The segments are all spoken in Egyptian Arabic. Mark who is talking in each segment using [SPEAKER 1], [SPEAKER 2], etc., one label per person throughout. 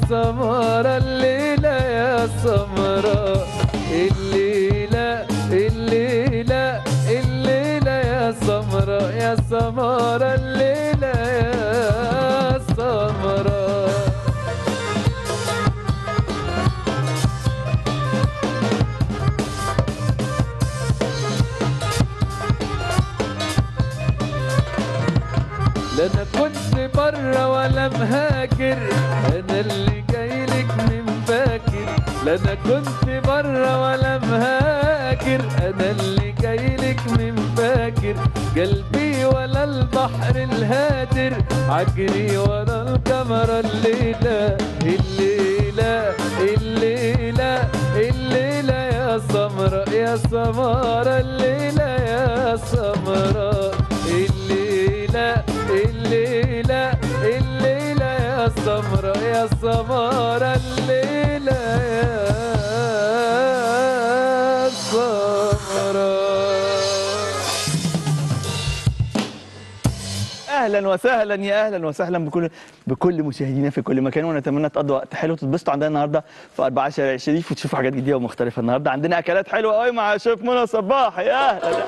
[SPEAKER 1] سمرة الليلة يا سمرة الليلة الليلة الليلة يا سمرة يا سمرة الليلة يا سمرة لا انا كنت بره ولا مهاجر انا اللي جايلك من باكر لا انا كنت بره ولا مهاجر انا اللي جايلك من باكر قلبي ولا البحر الهادر عجري ورا القمر الليلة الليلة الليلة الليلة يا سمرة يا سمرة الليلة يا سمرة الليلة الليلة الليلة يا سمرة يا سمرة الليلة يا سمرة
[SPEAKER 2] اهلا وسهلا يا اهلا وسهلا بكل بكل مشاهدينا في كل مكان ونتمنى تقضوا وقت حلو وتتبسطوا عندنا النهارده في 4 شارع الشريف وتشوفوا حاجات جديده ومختلفه النهارده عندنا اكلات حلوه قوي مع شيف منى صباح يا اهلا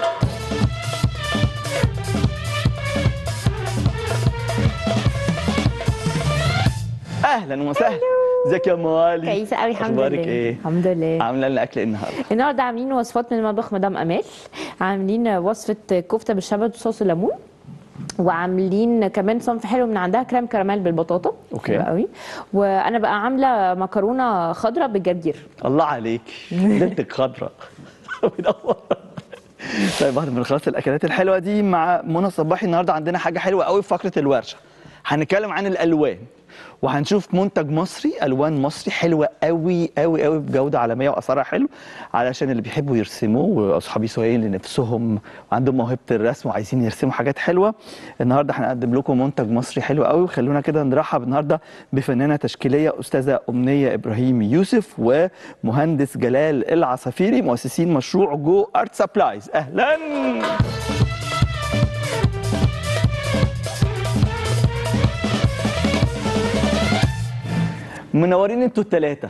[SPEAKER 2] اهلا وسهلا ازيك يا ام علي
[SPEAKER 3] كويسه قوي الحمد
[SPEAKER 2] اخبارك
[SPEAKER 3] لله
[SPEAKER 2] ايه
[SPEAKER 3] الحمد لله
[SPEAKER 2] عامله لنا اكل ايه النهارده
[SPEAKER 3] النهارده عاملين وصفات من مطبخ مدام امال عاملين وصفه كفته بالشبت وصوص الليمون وعاملين كمان صنف حلو من عندها كريم كراميل بالبطاطا
[SPEAKER 2] أوكي.
[SPEAKER 3] حلو قوي وانا بقى عامله مكرونه خضراء بالجرجير
[SPEAKER 2] الله عليك ليلتك خضراء منورة. طيب بعد ما نخلص الاكلات الحلوه دي مع منى صباحي النهارده عندنا حاجه حلوه قوي في فقره الورشه هنتكلم عن الالوان وهنشوف منتج مصري الوان مصري حلوه قوي قوي قوي بجوده عالميه واسعارها حلو علشان اللي بيحبوا يرسموا واصحابي سواقين لنفسهم وعندهم موهبه الرسم وعايزين يرسموا حاجات حلوه النهارده هنقدم لكم منتج مصري حلو قوي وخلونا كده نرحب النهارده بفنانه تشكيليه استاذه امنيه ابراهيم يوسف ومهندس جلال العصافيري مؤسسين مشروع جو ارت سبلايز اهلا منورين انتوا الثلاثه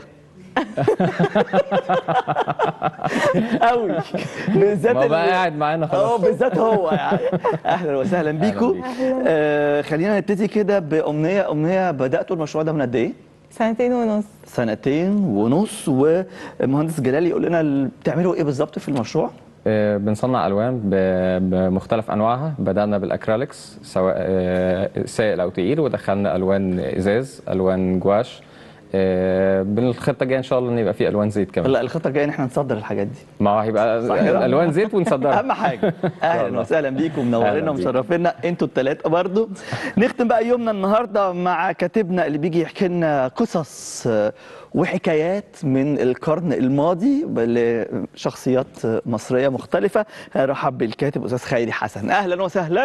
[SPEAKER 2] قوي بالذات
[SPEAKER 4] ما بقى
[SPEAKER 2] اللي-
[SPEAKER 4] قاعد معانا
[SPEAKER 2] اه
[SPEAKER 4] خلاص
[SPEAKER 2] بالذات هو يعني اهلا وسهلا بيكم
[SPEAKER 4] بيك.
[SPEAKER 2] آه خلينا نبتدي كده بامنيه امنيه بداتوا المشروع ده من قد ايه؟
[SPEAKER 5] سنتين ونص
[SPEAKER 2] سنتين ونص ومهندس جلال يقول لنا ال- بتعملوا ايه بالظبط في المشروع؟
[SPEAKER 4] آه، بنصنع الوان ب- بمختلف انواعها بدانا بالاكريليكس سواء آه، سائل او تقيل ودخلنا الوان ازاز الوان جواش آه، بالخطه الجايه ان شاء الله ان يبقى في الوان زيت كمان
[SPEAKER 2] لا الخطه الجايه ان احنا نصدر الحاجات دي
[SPEAKER 4] ما هو هيبقى
[SPEAKER 2] صح كده؟
[SPEAKER 4] الوان زيت ونصدرها
[SPEAKER 2] اهم حاجه اهلا
[SPEAKER 4] الله.
[SPEAKER 2] وسهلا بيكم
[SPEAKER 4] أهلا
[SPEAKER 2] منورينا
[SPEAKER 4] بيك.
[SPEAKER 2] ومشرفينا انتوا الثلاثه برضو نختم بقى يومنا النهارده مع كاتبنا اللي بيجي يحكي لنا قصص آه، وحكايات من القرن الماضي لشخصيات آه، مصريه مختلفه رحب بالكاتب استاذ خيري حسن اهلا وسهلا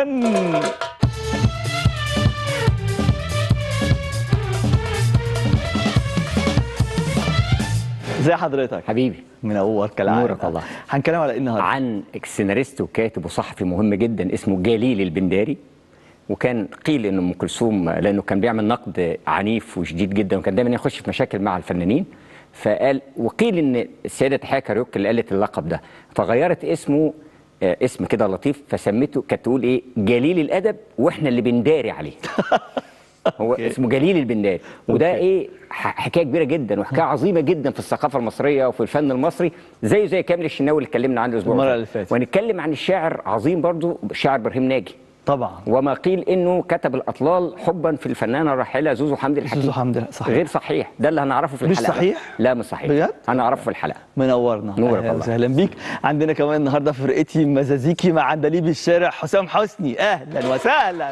[SPEAKER 2] ازي حضرتك
[SPEAKER 6] حبيبي
[SPEAKER 2] منور كالعاده
[SPEAKER 6] نورك والله.
[SPEAKER 2] هنتكلم على ايه النهارده
[SPEAKER 6] عن سيناريست وكاتب وصحفي مهم جدا اسمه جليل البنداري وكان قيل ان ام كلثوم لانه كان بيعمل نقد عنيف وشديد جدا وكان دايما يخش في مشاكل مع الفنانين فقال وقيل ان السيده تحية كاريوك اللي قالت اللقب ده فغيرت اسمه آه، اسم كده لطيف فسمته كانت تقول ايه جليل الادب واحنا اللي بنداري عليه هو اسمه جليل البنداري وده
[SPEAKER 2] أوكي.
[SPEAKER 6] ايه ح- حكايه كبيره جدا وحكايه عظيمه جدا في الثقافه المصريه وفي الفن المصري زي زي كامل الشناوي اللي اتكلمنا عنه الاسبوع
[SPEAKER 2] المرة
[SPEAKER 6] اللي
[SPEAKER 2] اللي فاتت.
[SPEAKER 6] وهنتكلم عن الشاعر عظيم برضو الشاعر ابراهيم ناجي
[SPEAKER 2] طبعا
[SPEAKER 6] وما قيل انه كتب الاطلال حبا في الفنانه الراحله زوزو حمدي الحكيم
[SPEAKER 2] زوزو حمدي صحيح.
[SPEAKER 6] غير صحيح ده اللي هنعرفه في
[SPEAKER 2] مش
[SPEAKER 6] الحلقه
[SPEAKER 2] صحيح؟
[SPEAKER 6] لا مش صحيح
[SPEAKER 2] بجد؟
[SPEAKER 6] هنعرفه في الحلقه
[SPEAKER 2] منورنا
[SPEAKER 6] نورك
[SPEAKER 2] اهلا
[SPEAKER 6] والله.
[SPEAKER 2] وسهلا بيك عندنا كمان النهارده فرقتي مزازيكي مع عندليب الشارع حسام حسني اهلا وسهلا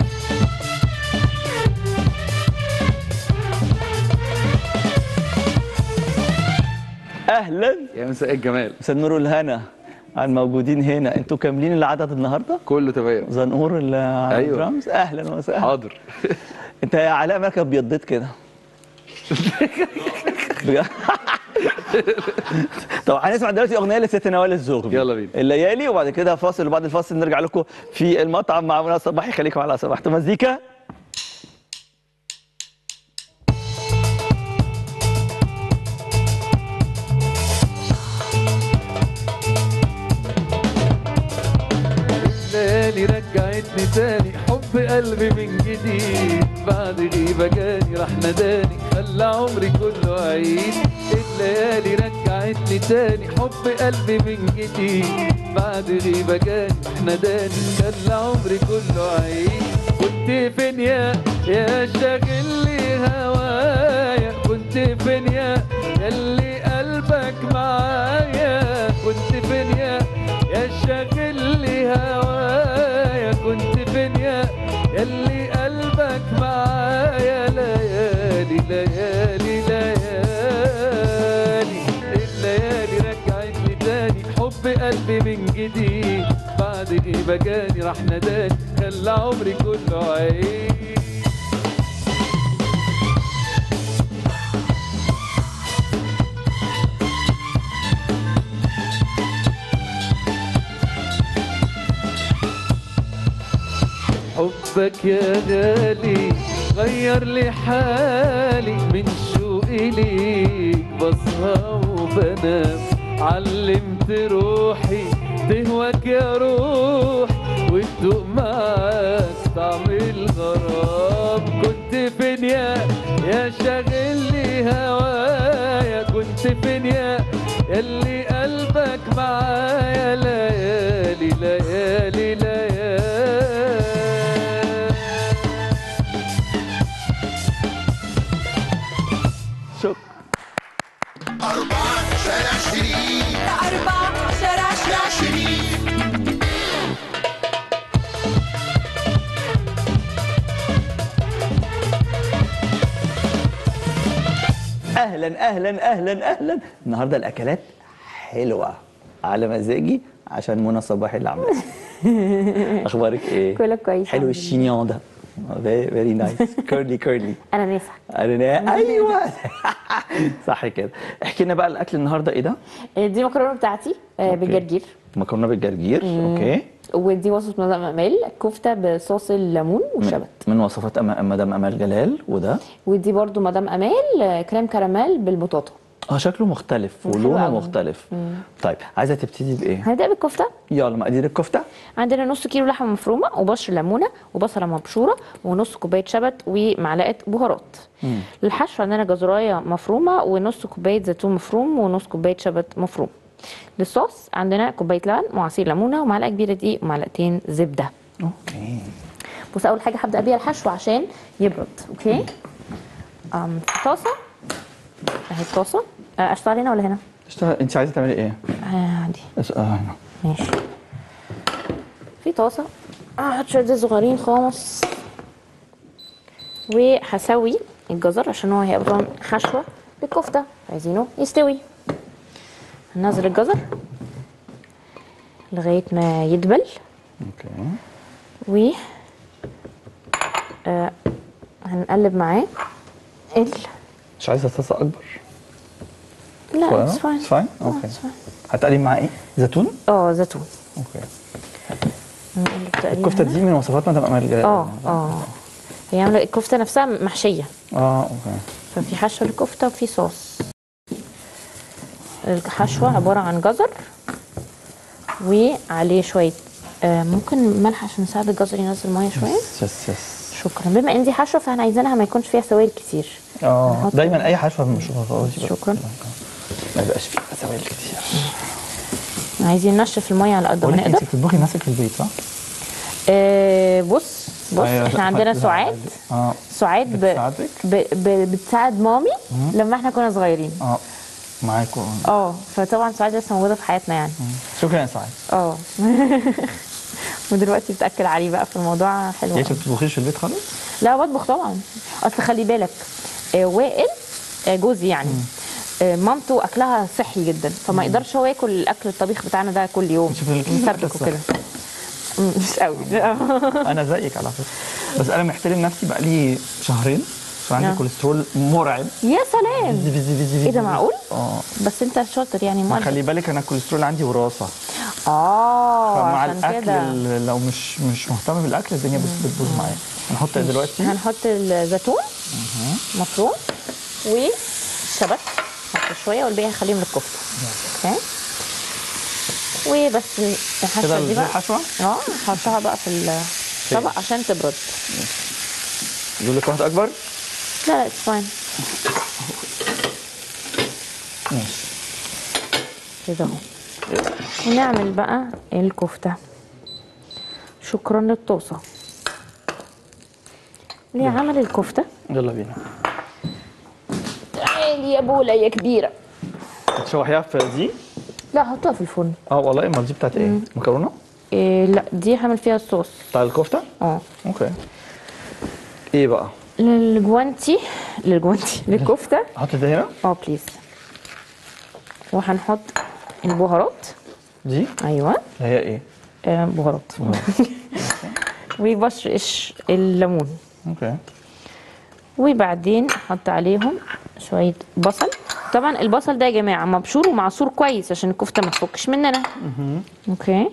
[SPEAKER 2] اهلا
[SPEAKER 7] يا مساء الجمال
[SPEAKER 2] مساء النور والهنا على الموجودين هنا انتوا كاملين العدد النهارده
[SPEAKER 7] كله تمام
[SPEAKER 2] زنقور اللي على
[SPEAKER 7] أيوة.
[SPEAKER 2] الدرامز اهلا وسهلا
[SPEAKER 7] حاضر
[SPEAKER 2] انت يا علاء مالك ابيضيت كده بجد؟ طب هنسمع دلوقتي اغنيه لست نوال الزغبي
[SPEAKER 7] يلا بينا.
[SPEAKER 2] الليالي وبعد كده فاصل وبعد الفاصل نرجع لكم في المطعم مع منى صباحي خليكم على سماحه مزيكا
[SPEAKER 1] رجعتني تاني حب قلبي من جديد بعد غيبة جاني راح ناداني خلى عمري كله عيد الليالي رجعتني تاني حب قلبي من جديد بعد غيبة جاني راح ناداني خلى عمري كله عيد كنت فين يا يا شاغل لي هوايا كنت فين يا يلي قلبك معايا كنت فين يا يا شاغل لي هوايا كنت فين يا يلي قلبك معايا ليالي ليالي ليالي الليالي رجعتني تاني حب قلبي من جديد بعد غيبة جاني راح ناداني خلى عمري كله عيد حبك يا غالي غير لي حالي من شوقي ليك بصحى وبنام علمت روحي تهواك يا روح وتدوق معاك طعم الغرام كنت فين يا يا شاغل لي هوايا كنت فين يا يلي قلبك معايا ليالي ليالي ليالي
[SPEAKER 2] شكرا
[SPEAKER 5] أربعة شارع شريف
[SPEAKER 7] أربعة شارع
[SPEAKER 5] شارع شريف
[SPEAKER 2] اهلا اهلا اهلا اهلا النهارده الاكلات حلوه على مزاجي عشان منى صباحي اللي عاملاها اخبارك ايه
[SPEAKER 3] كله كويس
[SPEAKER 2] حلو
[SPEAKER 3] الحمد
[SPEAKER 2] الشينيون ده فيري نايس كيرلي كيرلي
[SPEAKER 3] انا نافع
[SPEAKER 2] انا ايوه صح كده احكي لنا بقى الاكل النهارده ايه ده
[SPEAKER 3] دي مكرونه بتاعتي آه، بالجرجير
[SPEAKER 2] مكرونه بالجرجير اوكي
[SPEAKER 3] ودي وصفه مدام امال كفته بصوص الليمون والشبت
[SPEAKER 2] من وصفات أما- مدام امال جلال وده
[SPEAKER 3] ودي برضو مدام امال آه، كريم كراميل بالبطاطا
[SPEAKER 2] اه شكله مختلف
[SPEAKER 3] حلو
[SPEAKER 2] ولونه
[SPEAKER 3] أوي.
[SPEAKER 2] مختلف طيب عايزه تبتدي بايه
[SPEAKER 3] هنبدا بالكفته
[SPEAKER 2] يلا مقادير الكفته
[SPEAKER 3] عندنا نص كيلو لحمه مفرومه وبشر ليمونه وبصله مبشوره ونص كوبايه شبت ومعلقه بهارات للحشو عندنا جزرايه مفرومه ونص كوبايه زيتون مفروم ونص كوبايه شبت مفروم للصوص عندنا كوبايه لبن وعصير ليمونه ومعلقه كبيره دقيق ومعلقتين زبده
[SPEAKER 2] اوكي
[SPEAKER 3] بص اول حاجه هبدا بيها الحشو عشان يبرد اوكي أم في طاسه اهي الطاسه آه، اشتغل هنا ولا هنا؟
[SPEAKER 2] اشتغل انت عايزه تعملي ايه
[SPEAKER 3] آه دي
[SPEAKER 2] اس- اه هنا
[SPEAKER 3] ماشي في طاسه هحط شويه زيت صغيرين خالص وهسوي الجزر عشان هو هيبقى طبعا حشوه للكفته عايزينه يستوي هننزل الجزر لغايه ما يدبل
[SPEAKER 2] اوكي
[SPEAKER 3] و آه هنقلب معاه ال
[SPEAKER 2] مش عايزه طاسه اكبر
[SPEAKER 3] لا اتس فاين
[SPEAKER 2] فاين اوكي هتقلي معاه ايه زيتون
[SPEAKER 3] اه زيتون
[SPEAKER 2] اوكي
[SPEAKER 3] نقلب تقريبا
[SPEAKER 2] الكفته
[SPEAKER 3] هنا.
[SPEAKER 2] دي من وصفات مدام امال جلال
[SPEAKER 3] اه اه هي عامله الكفته نفسها محشيه
[SPEAKER 2] اه اوكي
[SPEAKER 3] ففي حشوه الكفته وفي صوص الحشوه عباره عن جزر وعليه شويه آه ممكن ملح عشان نساعد الجزر ينزل ميه شويه
[SPEAKER 2] يس يس يس
[SPEAKER 3] شكرا بما ان دي حشوه فاحنا عايزينها ما يكونش فيها سوائل كتير
[SPEAKER 2] اه
[SPEAKER 3] نحط-
[SPEAKER 2] دايما اي حشوه من الشوكولاته دي
[SPEAKER 3] شكراً.
[SPEAKER 2] ما يبقاش فيها سوائل كتير
[SPEAKER 3] عايزين ننشف الميه على قد ما
[SPEAKER 2] بقول لك انت
[SPEAKER 3] نقدر
[SPEAKER 2] بتطبخي لنفسك في البيت صح؟
[SPEAKER 3] آه بص بص
[SPEAKER 2] أيوة،
[SPEAKER 3] احنا عندنا
[SPEAKER 2] حط-
[SPEAKER 3] سعاد
[SPEAKER 2] اه
[SPEAKER 3] سعاد ب...
[SPEAKER 2] بتساعدك؟
[SPEAKER 3] ب... ب... بتساعد مامي لما احنا كنا صغيرين
[SPEAKER 2] اه معاكم
[SPEAKER 3] اه فطبعا سعاد لسه موجوده في حياتنا يعني
[SPEAKER 2] شكرا يا سعاد
[SPEAKER 3] اه ودلوقتي بتاكل عليه بقى في الموضوع حلو
[SPEAKER 2] انت
[SPEAKER 3] أوي.
[SPEAKER 2] ما بتطبخيش في البيت خالص؟
[SPEAKER 3] لا بطبخ طبعا اصل خلي بالك آه وائل آه جوزي يعني آه مامته اكلها صحي جدا فما يقدرش هو ياكل الاكل الطبيخ بتاعنا ده كل يوم
[SPEAKER 2] شوف ال-
[SPEAKER 3] مسبك وكده مم، مش قوي
[SPEAKER 2] انا زيك على فكره بس انا محترم نفسي بقى لي شهرين عشان عندي
[SPEAKER 3] آه.
[SPEAKER 2] كوليسترول مرعب
[SPEAKER 3] يا سلام
[SPEAKER 2] فيزي فيزي فيزي
[SPEAKER 3] ايه ده معقول؟
[SPEAKER 2] اه
[SPEAKER 3] بس انت شاطر يعني
[SPEAKER 2] ما
[SPEAKER 3] مؤدب
[SPEAKER 2] خلي بالك انا الكوليسترول عندي وراثه
[SPEAKER 3] اه
[SPEAKER 2] فمع
[SPEAKER 3] عشان
[SPEAKER 2] الاكل
[SPEAKER 3] كده
[SPEAKER 2] ال- لو مش مش مهتم بالاكل الدنيا بت- بتبوظ معايا هنحط ايه دلوقتي
[SPEAKER 3] هنحط الزيتون مفروم والشبت نحط شويه والباقي هنخليهم للكفته اوكي وبس
[SPEAKER 2] كده
[SPEAKER 3] الحشوه دي
[SPEAKER 2] دي
[SPEAKER 3] بقى
[SPEAKER 2] الحشوه
[SPEAKER 3] اه نحطها بقى في ال- طبق عشان تبرد
[SPEAKER 2] يقول لك واحده اكبر
[SPEAKER 3] لا لا اتس فاين
[SPEAKER 2] ماشي
[SPEAKER 3] كده اهو ونعمل بقى الكفته شكرا للطاسه لعمل الكفته
[SPEAKER 2] يلا بينا
[SPEAKER 3] تعالي يا بولا يا كبيره
[SPEAKER 2] هتشوحيها في دي
[SPEAKER 3] لا حطها في الفرن
[SPEAKER 2] اه والله امال دي بتاعت ايه مكرونه
[SPEAKER 3] إيه لا دي هعمل فيها الصوص
[SPEAKER 2] بتاع الكفته
[SPEAKER 3] اه
[SPEAKER 2] اوكي ايه بقى
[SPEAKER 3] للجوانتي للجوانتي للكفته
[SPEAKER 2] احط ده هنا
[SPEAKER 3] اه بليز وهنحط البهارات
[SPEAKER 2] دي
[SPEAKER 3] ايوه
[SPEAKER 2] اللي هي ايه
[SPEAKER 3] آه بهارات وبشرش الليمون
[SPEAKER 2] اوكي
[SPEAKER 3] وبعدين احط عليهم شويه بصل طبعا البصل ده يا جماعه مبشور ومعصور كويس عشان الكفته ما تفكش مننا اوكي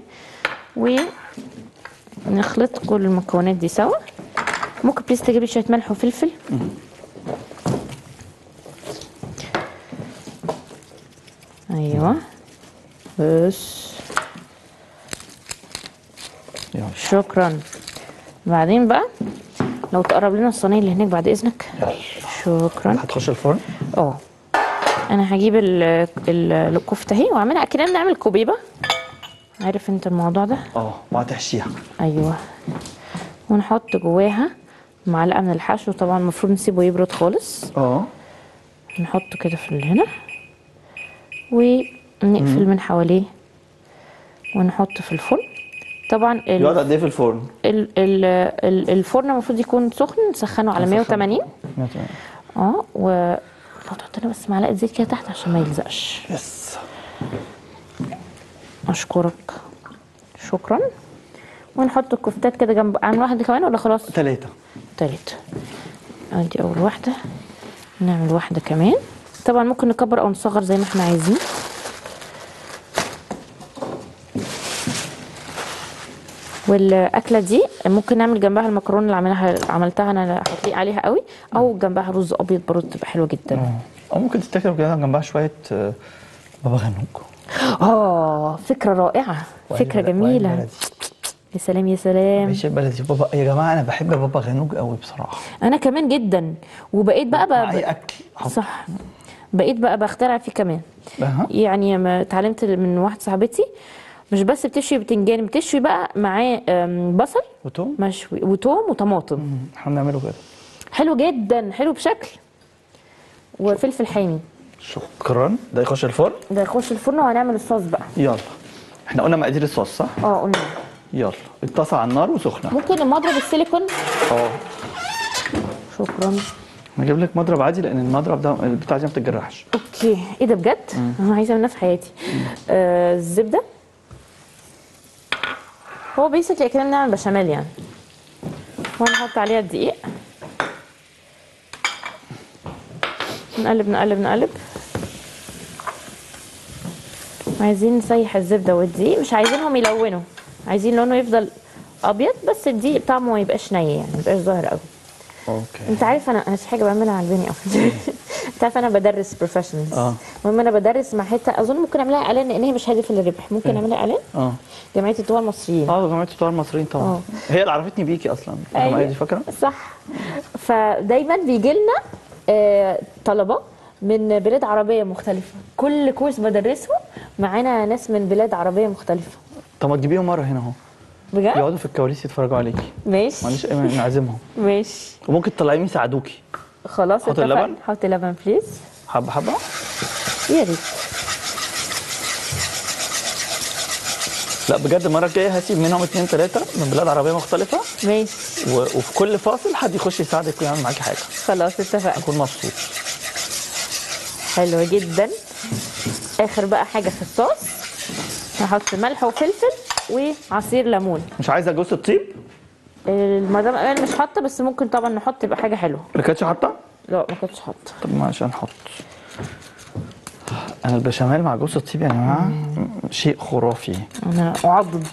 [SPEAKER 3] ونخلط كل المكونات دي سوا ممكن بليز تجيبي شويه ملح وفلفل ايوه بس
[SPEAKER 2] يلا
[SPEAKER 3] شكرا بعدين بقى لو تقرب لنا الصينيه اللي هناك بعد اذنك شكرا
[SPEAKER 2] هتخش الفرن
[SPEAKER 3] اه انا هجيب ال- ال- الكفته اهي واعملها اكننا بنعمل كوبيبه عارف انت الموضوع ده
[SPEAKER 2] اه وهتحشيها
[SPEAKER 3] ايوه ونحط جواها معلقه من الحشو طبعا المفروض نسيبه يبرد خالص
[SPEAKER 2] اه
[SPEAKER 3] نحطه كده في هنا ونقفل من حواليه ونحطه في الفرن طبعا ال-
[SPEAKER 2] يقعد قد ايه في الفرن؟
[SPEAKER 3] ال- ال- ال- الفرن المفروض يكون سخن نسخنه على 180 اه و لو تحط لنا بس معلقه زيت كده تحت عشان ما يلزقش
[SPEAKER 2] يس
[SPEAKER 3] اشكرك شكرا ونحط الكفتات كده جنب عن واحده كمان ولا خلاص
[SPEAKER 2] ثلاثة
[SPEAKER 3] تالت ادي اول واحده نعمل واحده كمان طبعا ممكن نكبر او نصغر زي ما احنا عايزين والاكله دي ممكن نعمل جنبها المكرونه اللي عملها عملتها انا هتليق عليها قوي او جنبها رز ابيض برضه تبقى حلوه جدا
[SPEAKER 2] او ممكن تتاكل كده جنبها شوية آه، بابا غنوج
[SPEAKER 3] اه فكره رائعه فكره
[SPEAKER 2] وعين
[SPEAKER 3] جميله
[SPEAKER 2] بلدي.
[SPEAKER 3] يا سلام يا سلام
[SPEAKER 2] عيش بلدي بابا يا جماعة أنا بحب بابا غنوج قوي بصراحة
[SPEAKER 3] انا كمان جدا وبقيت بقى,
[SPEAKER 2] مع
[SPEAKER 3] بقى
[SPEAKER 2] أي أكل حط.
[SPEAKER 3] صح بقيت بقى بخترع فيه كمان
[SPEAKER 2] أها.
[SPEAKER 3] يعني ما اتعلمت من واحده صاحبتي مش بس بتشوي بتنجان بتشوي بقى معاه أم، بصل
[SPEAKER 2] وتوم
[SPEAKER 3] مشوي وتوم وطماطم
[SPEAKER 2] احنا بنعمله كده
[SPEAKER 3] حلو جدا حلو بشكل وفلفل حامي
[SPEAKER 2] شكرا ده يخش الفرن
[SPEAKER 3] ده يخش الفرن وهنعمل الصوص بقى
[SPEAKER 2] يلا احنا قلنا مقادير الصوص صح؟
[SPEAKER 3] اه قلنا
[SPEAKER 2] يلا الطاسة على النار وسخنة
[SPEAKER 3] ممكن المضرب السيليكون
[SPEAKER 2] اه
[SPEAKER 3] شكرا
[SPEAKER 2] هجيب لك مضرب عادي لأن المضرب ده البتاع دي ما بتتجرحش
[SPEAKER 3] اوكي ايه ده بجد انا عايزه منها في حياتي آه الزبده هو بيسكلي كده بنعمل بشاميل يعني وهنحط عليها الدقيق نقلب نقلب نقلب عايزين نسيح الزبده والدقيق مش عايزينهم يلونوا عايزين لونه يفضل ابيض بس الدقيق طعمه ما يبقاش ني يعني ما يبقاش ظاهر قوي
[SPEAKER 2] اوكي
[SPEAKER 3] انت عارف انا انا في حاجه بعملها عجباني قوي انت عارف انا بدرس بروفيشنالز
[SPEAKER 2] اه.
[SPEAKER 3] المهم انا بدرس مع حته اظن ممكن اعملها اعلان لان هي مش هدف للربح ممكن اعملها اعلان
[SPEAKER 2] اه
[SPEAKER 3] جمعيه الدول المصريين
[SPEAKER 2] اه جماعة الطوار المصريين طبعا
[SPEAKER 3] اه.
[SPEAKER 2] هي اللي عرفتني بيكي اصلا
[SPEAKER 3] أيوة.
[SPEAKER 2] الجمعية دي فاكرة؟
[SPEAKER 3] صح فدايما بيجي لنا آه، طلبه من بلاد عربيه مختلفه كل كورس بدرسه معانا ناس من بلاد عربيه مختلفه
[SPEAKER 2] طب ما تجيبيهم مرة هنا اهو
[SPEAKER 3] بجد
[SPEAKER 2] يقعدوا في الكواليس يتفرجوا عليكي
[SPEAKER 3] ماشي
[SPEAKER 2] معلش ايه نعزمهم
[SPEAKER 3] ماشي
[SPEAKER 2] وممكن تطلعيهم يساعدوكي
[SPEAKER 3] خلاص
[SPEAKER 2] حط
[SPEAKER 3] اتفقنا.
[SPEAKER 2] اللبن؟
[SPEAKER 3] حط لبن بليز
[SPEAKER 2] حبة حبة
[SPEAKER 3] يا ريت
[SPEAKER 2] لا بجد المرة الجاية هسيب منهم اتنين تلاتة من بلاد عربية مختلفة
[SPEAKER 3] ماشي
[SPEAKER 2] و... وفي كل فاصل حد يخش يساعدك ويعمل معاكي حاجة
[SPEAKER 3] خلاص اتفقنا
[SPEAKER 2] أكون مبسوط
[SPEAKER 3] حلو جدا اخر بقى حاجه في الصوص هحط ملح وفلفل وعصير ليمون
[SPEAKER 2] مش عايزة جوز الطيب؟
[SPEAKER 3] المدام امان مش حاطه بس ممكن طبعا نحط يبقى حاجه حلوه
[SPEAKER 2] ما كانتش حاطة؟
[SPEAKER 3] لا ما كنتش حاطه
[SPEAKER 2] طب ما عشان نحط أنا البشاميل مع جوز الطيب يا جماعة شيء خرافي
[SPEAKER 3] انا اعضد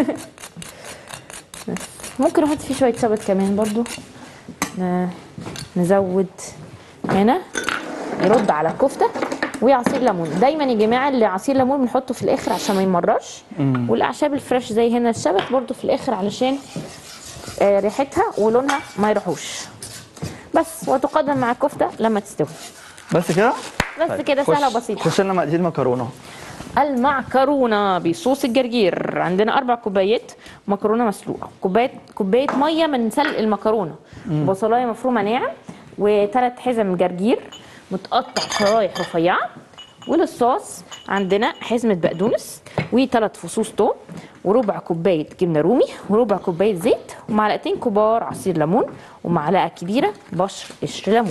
[SPEAKER 3] ممكن احط فيه شويه شبت كمان برضو ن- نزود هنا يرد على الكفته وعصير ليمون دايما يا جماعه اللي عصير ليمون بنحطه في الاخر عشان ما يمررش والاعشاب الفريش زي هنا الشبت برضو في الاخر علشان آه، ريحتها ولونها ما يروحوش بس وتقدم مع الكفته لما تستوي
[SPEAKER 2] بس كده
[SPEAKER 3] بس كده
[SPEAKER 2] خش-
[SPEAKER 3] سهله وبسيطه
[SPEAKER 2] خش لنا مقادير مكرونه
[SPEAKER 3] المعكرونه بصوص الجرجير عندنا اربع كوبايات مكرونه مسلوقه كوبايه كوبايه ميه من سلق المكرونه بصلايه مفرومه ناعم وثلاث حزم جرجير متقطع شرايح رفيعه وللصوص عندنا حزمه بقدونس وثلاث فصوص توم وربع كوبايه جبنه رومي وربع كوبايه زيت ومعلقتين كبار عصير ليمون ومعلقه كبيره بشر قشر ليمون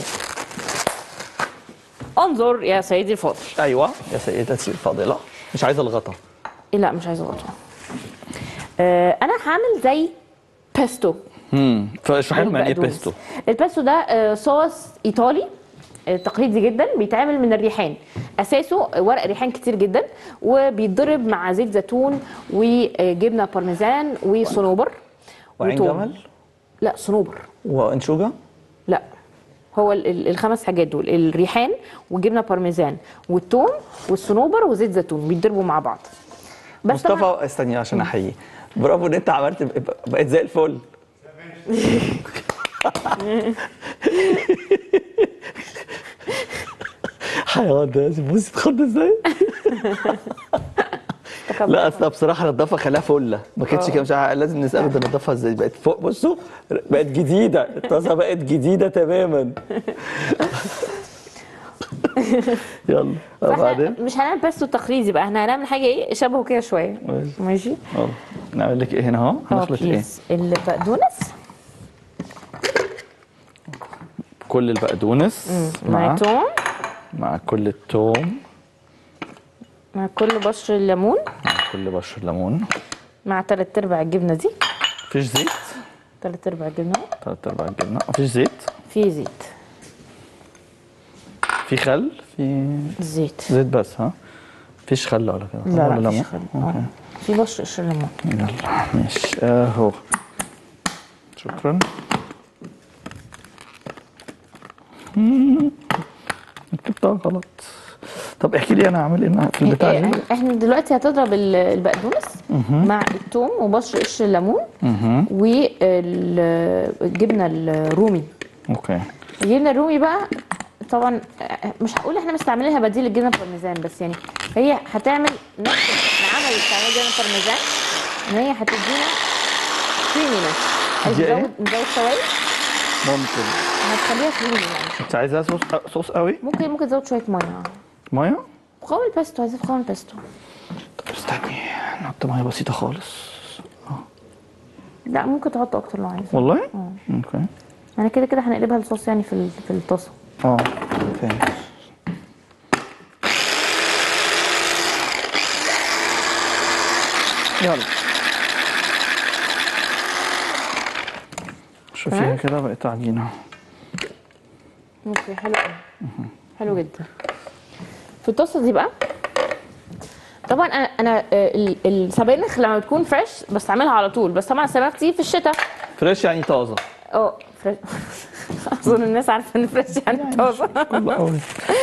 [SPEAKER 3] انظر يا سيدي الفاضل
[SPEAKER 2] ايوه يا سيدتي الفاضله مش عايزه الغطا
[SPEAKER 3] إيه لا مش عايزه غطا آه انا هعمل زي بيستو
[SPEAKER 2] امم فاشرحي لهم يعني ايه
[SPEAKER 3] بالبقدونس.
[SPEAKER 2] بيستو
[SPEAKER 3] البيستو ده آه صوص ايطالي آه، تقليدي جدا بيتعمل من الريحان اساسه ورق ريحان كتير جدا وبيتضرب مع زيت زيتون وجبنه بارميزان وصنوبر
[SPEAKER 2] وعين
[SPEAKER 3] وتوم.
[SPEAKER 2] جمل
[SPEAKER 3] لا صنوبر
[SPEAKER 2] وانشوجه
[SPEAKER 3] لا هو ال- ال- الخمس حاجات دول الريحان وجبنه بارميزان والثوم والصنوبر وزيت زيتون بيتضربوا مع بعض بس طبعاً-
[SPEAKER 2] مصطفى استني عشان احييه برافو ان انت عملت بقيت زي الفل حيوان ده بصي اتخض ازاي لا اصل بصراحه النظافه خلاها فله ما كانتش كده مش عارف- لازم نساله ده نظافها ازاي بقت فوق بصوا بقت جديده الطاسه بقت جديده تماما يلا
[SPEAKER 3] فاحنا
[SPEAKER 2] بعدين
[SPEAKER 3] مش هنعمل بيستو تقليدي بقى احنا هنعمل حاجه ايه شبهه كده شويه
[SPEAKER 2] ماشي.
[SPEAKER 3] ماشي
[SPEAKER 2] يلا نعمل لك ايه هنا اهو
[SPEAKER 3] اه
[SPEAKER 2] نخلط ايه
[SPEAKER 3] بليز البقدونس
[SPEAKER 2] كل البقدونس
[SPEAKER 3] مع
[SPEAKER 2] مع
[SPEAKER 3] توم
[SPEAKER 2] مع كل التوم
[SPEAKER 3] مع كل بشر الليمون
[SPEAKER 2] مع كل بشر ليمون
[SPEAKER 3] مع تلات ارباع الجبنه دي
[SPEAKER 2] مفيش زيت
[SPEAKER 3] تلات ارباع الجبنه
[SPEAKER 2] تلات ارباع الجبنه مفيش زيت
[SPEAKER 3] في زيت
[SPEAKER 2] في خل في
[SPEAKER 3] زيت
[SPEAKER 2] زيت بس ها مفيش خل ولا كده
[SPEAKER 3] لا
[SPEAKER 2] ولا
[SPEAKER 3] لا
[SPEAKER 2] ليمون؟
[SPEAKER 3] مفيش خل
[SPEAKER 2] اوكي
[SPEAKER 3] آه. في بشر قشر ليمون
[SPEAKER 2] يلا ماشي اهو شكرا مم. كتبتها غلط طب احكي لي انا اعمل ايه في البتاع
[SPEAKER 3] إيه،
[SPEAKER 2] دي
[SPEAKER 3] احنا دلوقتي هتضرب ال- البقدونس مع الثوم وبشر قشر الليمون والجبنه الرومي
[SPEAKER 2] اوكي
[SPEAKER 3] الجبنه الرومي بقى طبعا مش هقول احنا مستعملينها بديل الجبنه البارميزان بس يعني هي هتعمل نفس العمل اللي بتعمله الجبنه البارميزان ان هي هتدينا كريمينس عايز
[SPEAKER 2] دي إيه؟
[SPEAKER 3] نزود نزود سوائل
[SPEAKER 2] ممكن
[SPEAKER 3] هتخليها كريمي يعني
[SPEAKER 2] انت عايزها صوص صوص قوي
[SPEAKER 3] ممكن ممكن تزود شويه ميه
[SPEAKER 2] ميه
[SPEAKER 3] قوام البيستو عايزه قوام البيستو
[SPEAKER 2] طب استني نحط ميه بسيطه خالص
[SPEAKER 3] لا ممكن تحط اكتر لو عايز
[SPEAKER 2] والله اوكي
[SPEAKER 3] انا كده كده هنقلبها لصوص يعني في ال- في الطاسه
[SPEAKER 2] اه فاهم يلا شوفيها
[SPEAKER 3] تمام.
[SPEAKER 2] كده بقت عجينه
[SPEAKER 3] اوكي حلو قوي حلو جدا في الطاسه دي بقى طبعا انا انا آه، ال- السبانخ لما بتكون فريش بستعملها على طول بس طبعا السبانخ بتيجي في الشتاء
[SPEAKER 2] فريش يعني طازه
[SPEAKER 3] اه فريش اظن الناس عارفه ان فريش يعني طازه
[SPEAKER 2] والله قوي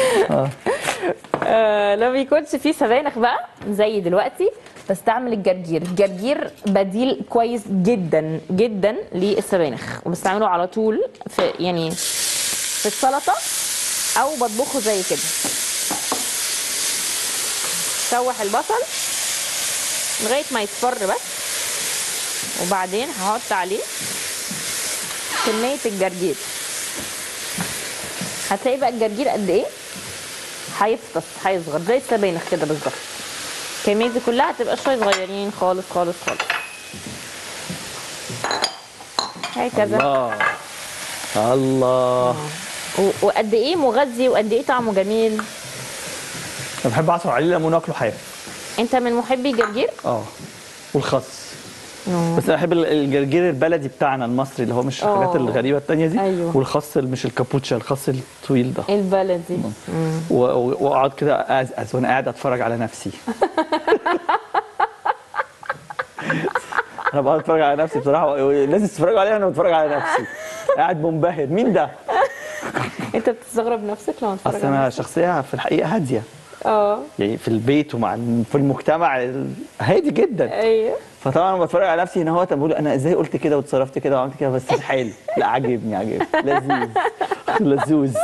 [SPEAKER 3] آه، لما يكونش فيه سبانخ بقى زي دلوقتي بستعمل الجرجير الجرجير بديل كويس جدا جدا للسبانخ وبستعمله على طول في يعني في السلطه او بطبخه زي كده شوح البصل لغايه ما يصفر بس وبعدين هحط عليه كميه الجرجير هتلاقي بقى الجرجير قد ايه هيفطس هيصغر زي السبانخ كده بالظبط الكميه دي كلها هتبقى شويه صغيرين خالص خالص خالص هكذا
[SPEAKER 2] الله الله
[SPEAKER 3] و- وقد ايه مغذي وقد ايه طعمه جميل
[SPEAKER 2] انا بحب اعصر عليه ليمون واكله حاف
[SPEAKER 3] انت من محبي الجرجير
[SPEAKER 2] اه والخس بس انا بحب ال- الجرجير البلدي بتاعنا المصري اللي هو مش الحاجات
[SPEAKER 3] آه.
[SPEAKER 2] الغريبه التانية دي
[SPEAKER 3] أيوة.
[SPEAKER 2] والخس اللي مش الكابوتشا الخس الطويل ده
[SPEAKER 3] البلدي
[SPEAKER 2] و- و- واقعد كده ازقز وانا قاعد اتفرج على نفسي انا بقعد اتفرج على نفسي بصراحه لازم تتفرجوا عليها انا بتفرج على نفسي قاعد منبهر مين ده؟
[SPEAKER 3] انت بتستغرب نفسك لما تتفرج
[SPEAKER 2] اصل
[SPEAKER 3] على
[SPEAKER 2] انا
[SPEAKER 3] نفسك؟
[SPEAKER 2] شخصيه في الحقيقه هاديه
[SPEAKER 3] اه
[SPEAKER 2] يعني في البيت ومع الم- في المجتمع ال- هادي جدا
[SPEAKER 3] ايوه
[SPEAKER 2] فطبعا لما بتفرج على نفسي هنا هو بقول انا ازاي قلت كده وتصرفت كده وعملت كده بس حلو لا عاجبني عاجبني لذيذ لذوذ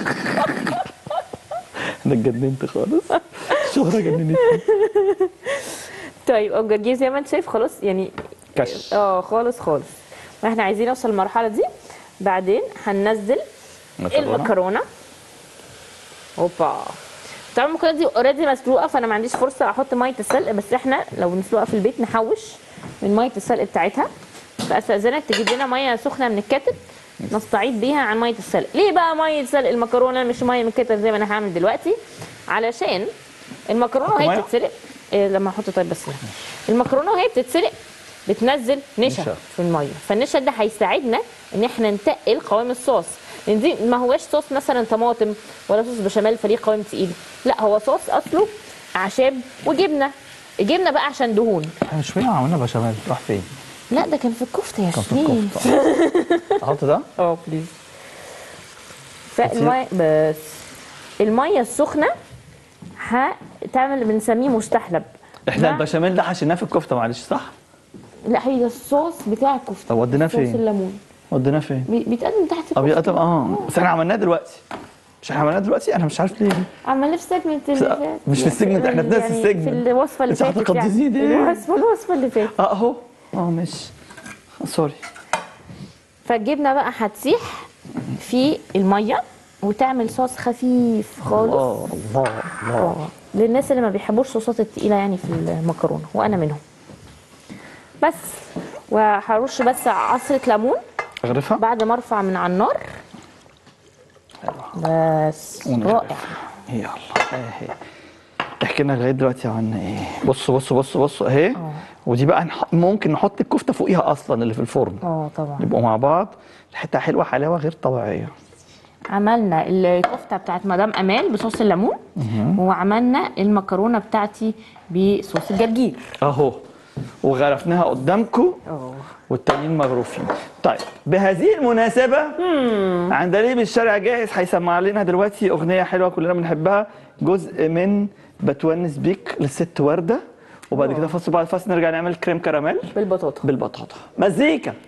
[SPEAKER 2] انا اتجننت خالص الشهرة جننتني
[SPEAKER 3] طيب الجرجير زي ما انت شايف خلاص يعني
[SPEAKER 2] كش.
[SPEAKER 3] اه خالص خالص واحنا عايزين نوصل للمرحله دي بعدين هننزل المكرونه اوبا طبعا المكرونه دي اوريدي مسلوقه فانا ما عنديش فرصه احط ميه السلق بس احنا لو نسلقها في البيت نحوش من ميه السلق بتاعتها فاستاذنك تجيب لنا ميه سخنه من الكاتب نستعيد بيها عن ميه السلق ليه بقى ميه سلق المكرونه مش ميه من الكاتب زي ما انا هعمل دلوقتي علشان المكرونه وهي
[SPEAKER 2] مية؟
[SPEAKER 3] بتتسلق إيه لما احط طيب بس المكرونه وهي بتتسلق بتنزل نشا
[SPEAKER 2] نشا.
[SPEAKER 3] في الميه فالنشا ده هيساعدنا ان احنا نتقل قوام الصوص لان دي ما هواش صوص مثلا طماطم ولا صوص بشاميل فليه قوام تقيل لا هو صوص اصله اعشاب وجبنه الجبنه بقى عشان دهون
[SPEAKER 2] احنا مش فاهم عملنا بشاميل راح فين؟
[SPEAKER 3] لا ده كان في الكفته يا
[SPEAKER 2] كان في
[SPEAKER 3] شيرين
[SPEAKER 2] الكفته احط ده؟
[SPEAKER 3] اه بليز فالميه بس الميه السخنه هتعمل بنسميه مستحلب
[SPEAKER 2] احنا
[SPEAKER 3] مع-
[SPEAKER 2] البشاميل ده حشيناه في الكفته معلش صح؟
[SPEAKER 3] لا هي الصوص بتاع الكفته
[SPEAKER 2] طب وديناه
[SPEAKER 3] صوص
[SPEAKER 2] فين؟
[SPEAKER 3] الليمون
[SPEAKER 2] وديناه فين؟
[SPEAKER 3] بي- بيتقدم تحت
[SPEAKER 2] اه
[SPEAKER 3] الكفته
[SPEAKER 2] بيقدم اه بس احنا عملناه دلوقتي مش احنا عملناه دلوقتي انا مش عارف ليه
[SPEAKER 3] عملنا في سيجمنت اللي فات
[SPEAKER 2] مش في السيجمنت، احنا في نفس
[SPEAKER 3] يعني
[SPEAKER 2] السيجمنت.
[SPEAKER 3] في الوصفه اللي
[SPEAKER 2] انت
[SPEAKER 3] فاتت
[SPEAKER 2] هتقدسيني
[SPEAKER 3] يعني
[SPEAKER 2] ليه؟
[SPEAKER 3] الوصفه الوصفه اللي فاتت
[SPEAKER 2] اه اهو اه ماشي سوري
[SPEAKER 3] فالجبنه بقى هتسيح في الميه وتعمل صوص خفيف خالص
[SPEAKER 2] الله الله الله
[SPEAKER 3] اه للناس اللي ما بيحبوش الصوصات التقيله يعني في المكرونه وانا منهم بس وهرش بس عصره ليمون
[SPEAKER 2] اغرفها
[SPEAKER 3] بعد ما ارفع من على النار بس
[SPEAKER 2] ونغرف.
[SPEAKER 3] رائع
[SPEAKER 2] يلا اهي احكي لنا لغايه دلوقتي عملنا ايه بص بص بص بص اهي ودي بقى نح- ممكن نحط الكفته فوقيها اصلا اللي في الفرن
[SPEAKER 3] اه طبعا
[SPEAKER 2] يبقوا مع بعض ريحتها حلوه حلاوه غير طبيعيه
[SPEAKER 3] عملنا الكفته بتاعت مدام امال بصوص الليمون وعملنا المكرونه بتاعتي بصوص الجرجير
[SPEAKER 2] اهو وغرفناها قدامكم والتانيين مغروفين طيب بهذه المناسبة عندليب الشارع جاهز هيسمع لنا دلوقتي أغنية حلوة كلنا بنحبها جزء من بتونس بيك للست وردة وبعد كده فاصل بعد فاصل نرجع نعمل كريم كراميل
[SPEAKER 3] بالبطاطا
[SPEAKER 2] بالبطاطا مزيكا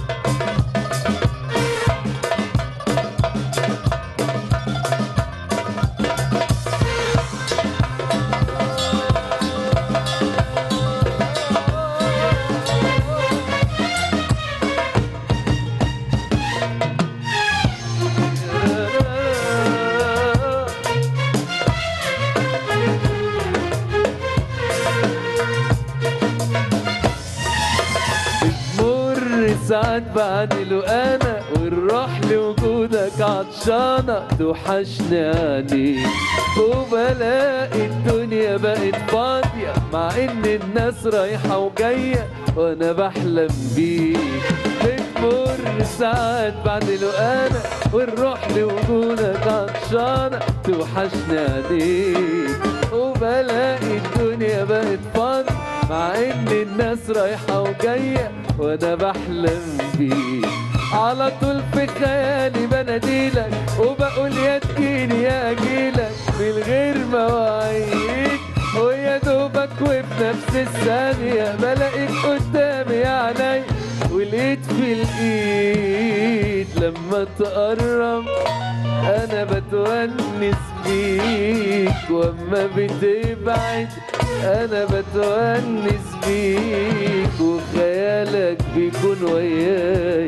[SPEAKER 1] بتمر ساعات بعد انا والروح لوجودك عطشانة توحشني عليك وبلاقي الدنيا بقت فاضية مع ان الناس رايحة وجاية وانا بحلم بيك بتمر ساعات بعد انا والروح لوجودك عطشانة توحشني عليك وبلاقي الدنيا بقت فاضية مع ان الناس رايحة وجاية وانا بحلم بيك على طول في خيالي بناديلك وبقول يا تجيلي يا اجيلك من غير مواعيد ويا دوبك وفي نفس الثانية بلاقيك قدامي يا عيني والايد في الايد لما تقرب انا بتونس بيك واما بتبعد انا بتونس بيك وخيالك بيكون وياي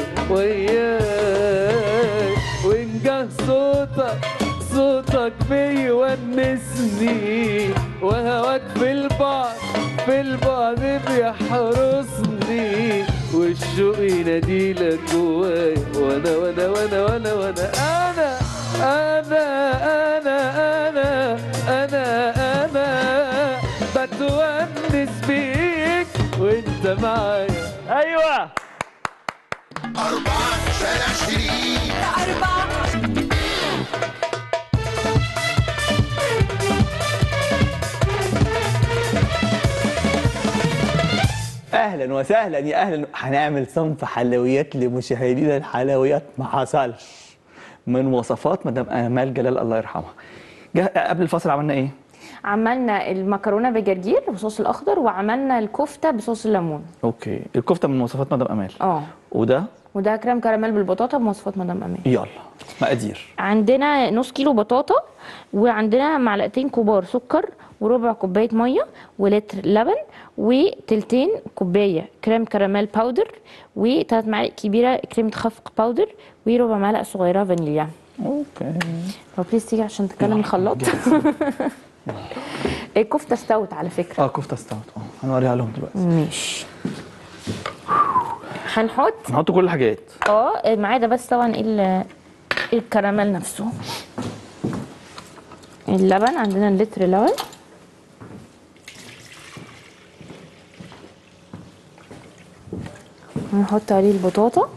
[SPEAKER 1] وياي وان جه صوتك صوتك بيونسني وهواك في البعد في البعد بيحرسني والشوق يناديلك جوايا وانا وانا وانا وانا وانا انا انا انا انا انا انا بتونس بيك وانت معايا
[SPEAKER 2] ايوه
[SPEAKER 5] أربعة شارع شريك
[SPEAKER 2] اهلا وسهلا يا اهلا هنعمل صنف حلويات لمشاهدينا الحلويات ما حصلش من وصفات مدام امال جلال الله يرحمها جه- قبل الفاصل عملنا ايه
[SPEAKER 3] عملنا المكرونه بالجرجير بصوص الاخضر وعملنا الكفته بصوص الليمون
[SPEAKER 2] اوكي الكفته من وصفات مدام امال
[SPEAKER 3] اه
[SPEAKER 2] وده
[SPEAKER 3] وده كريم كراميل بالبطاطا بمواصفات مدام امان
[SPEAKER 2] يلا مقادير
[SPEAKER 3] عندنا نص كيلو بطاطا وعندنا معلقتين كبار سكر وربع كوبايه ميه ولتر لبن وتلتين كوبايه كريم كراميل باودر وثلاث معالق كبيره كريمه خفق باودر وربع معلقه صغيره فانيليا
[SPEAKER 2] اوكي
[SPEAKER 3] لو بليز تيجي عشان تكلم الخلاط الكفته استوت على فكره
[SPEAKER 2] اه كفته استوت اه هنوريها لهم دلوقتي
[SPEAKER 3] ماشي هنحط
[SPEAKER 2] نحط كل الحاجات
[SPEAKER 3] اه ما عدا بس طبعا ال- الكراميل نفسه اللبن عندنا اللتر لبن نحط عليه البطاطا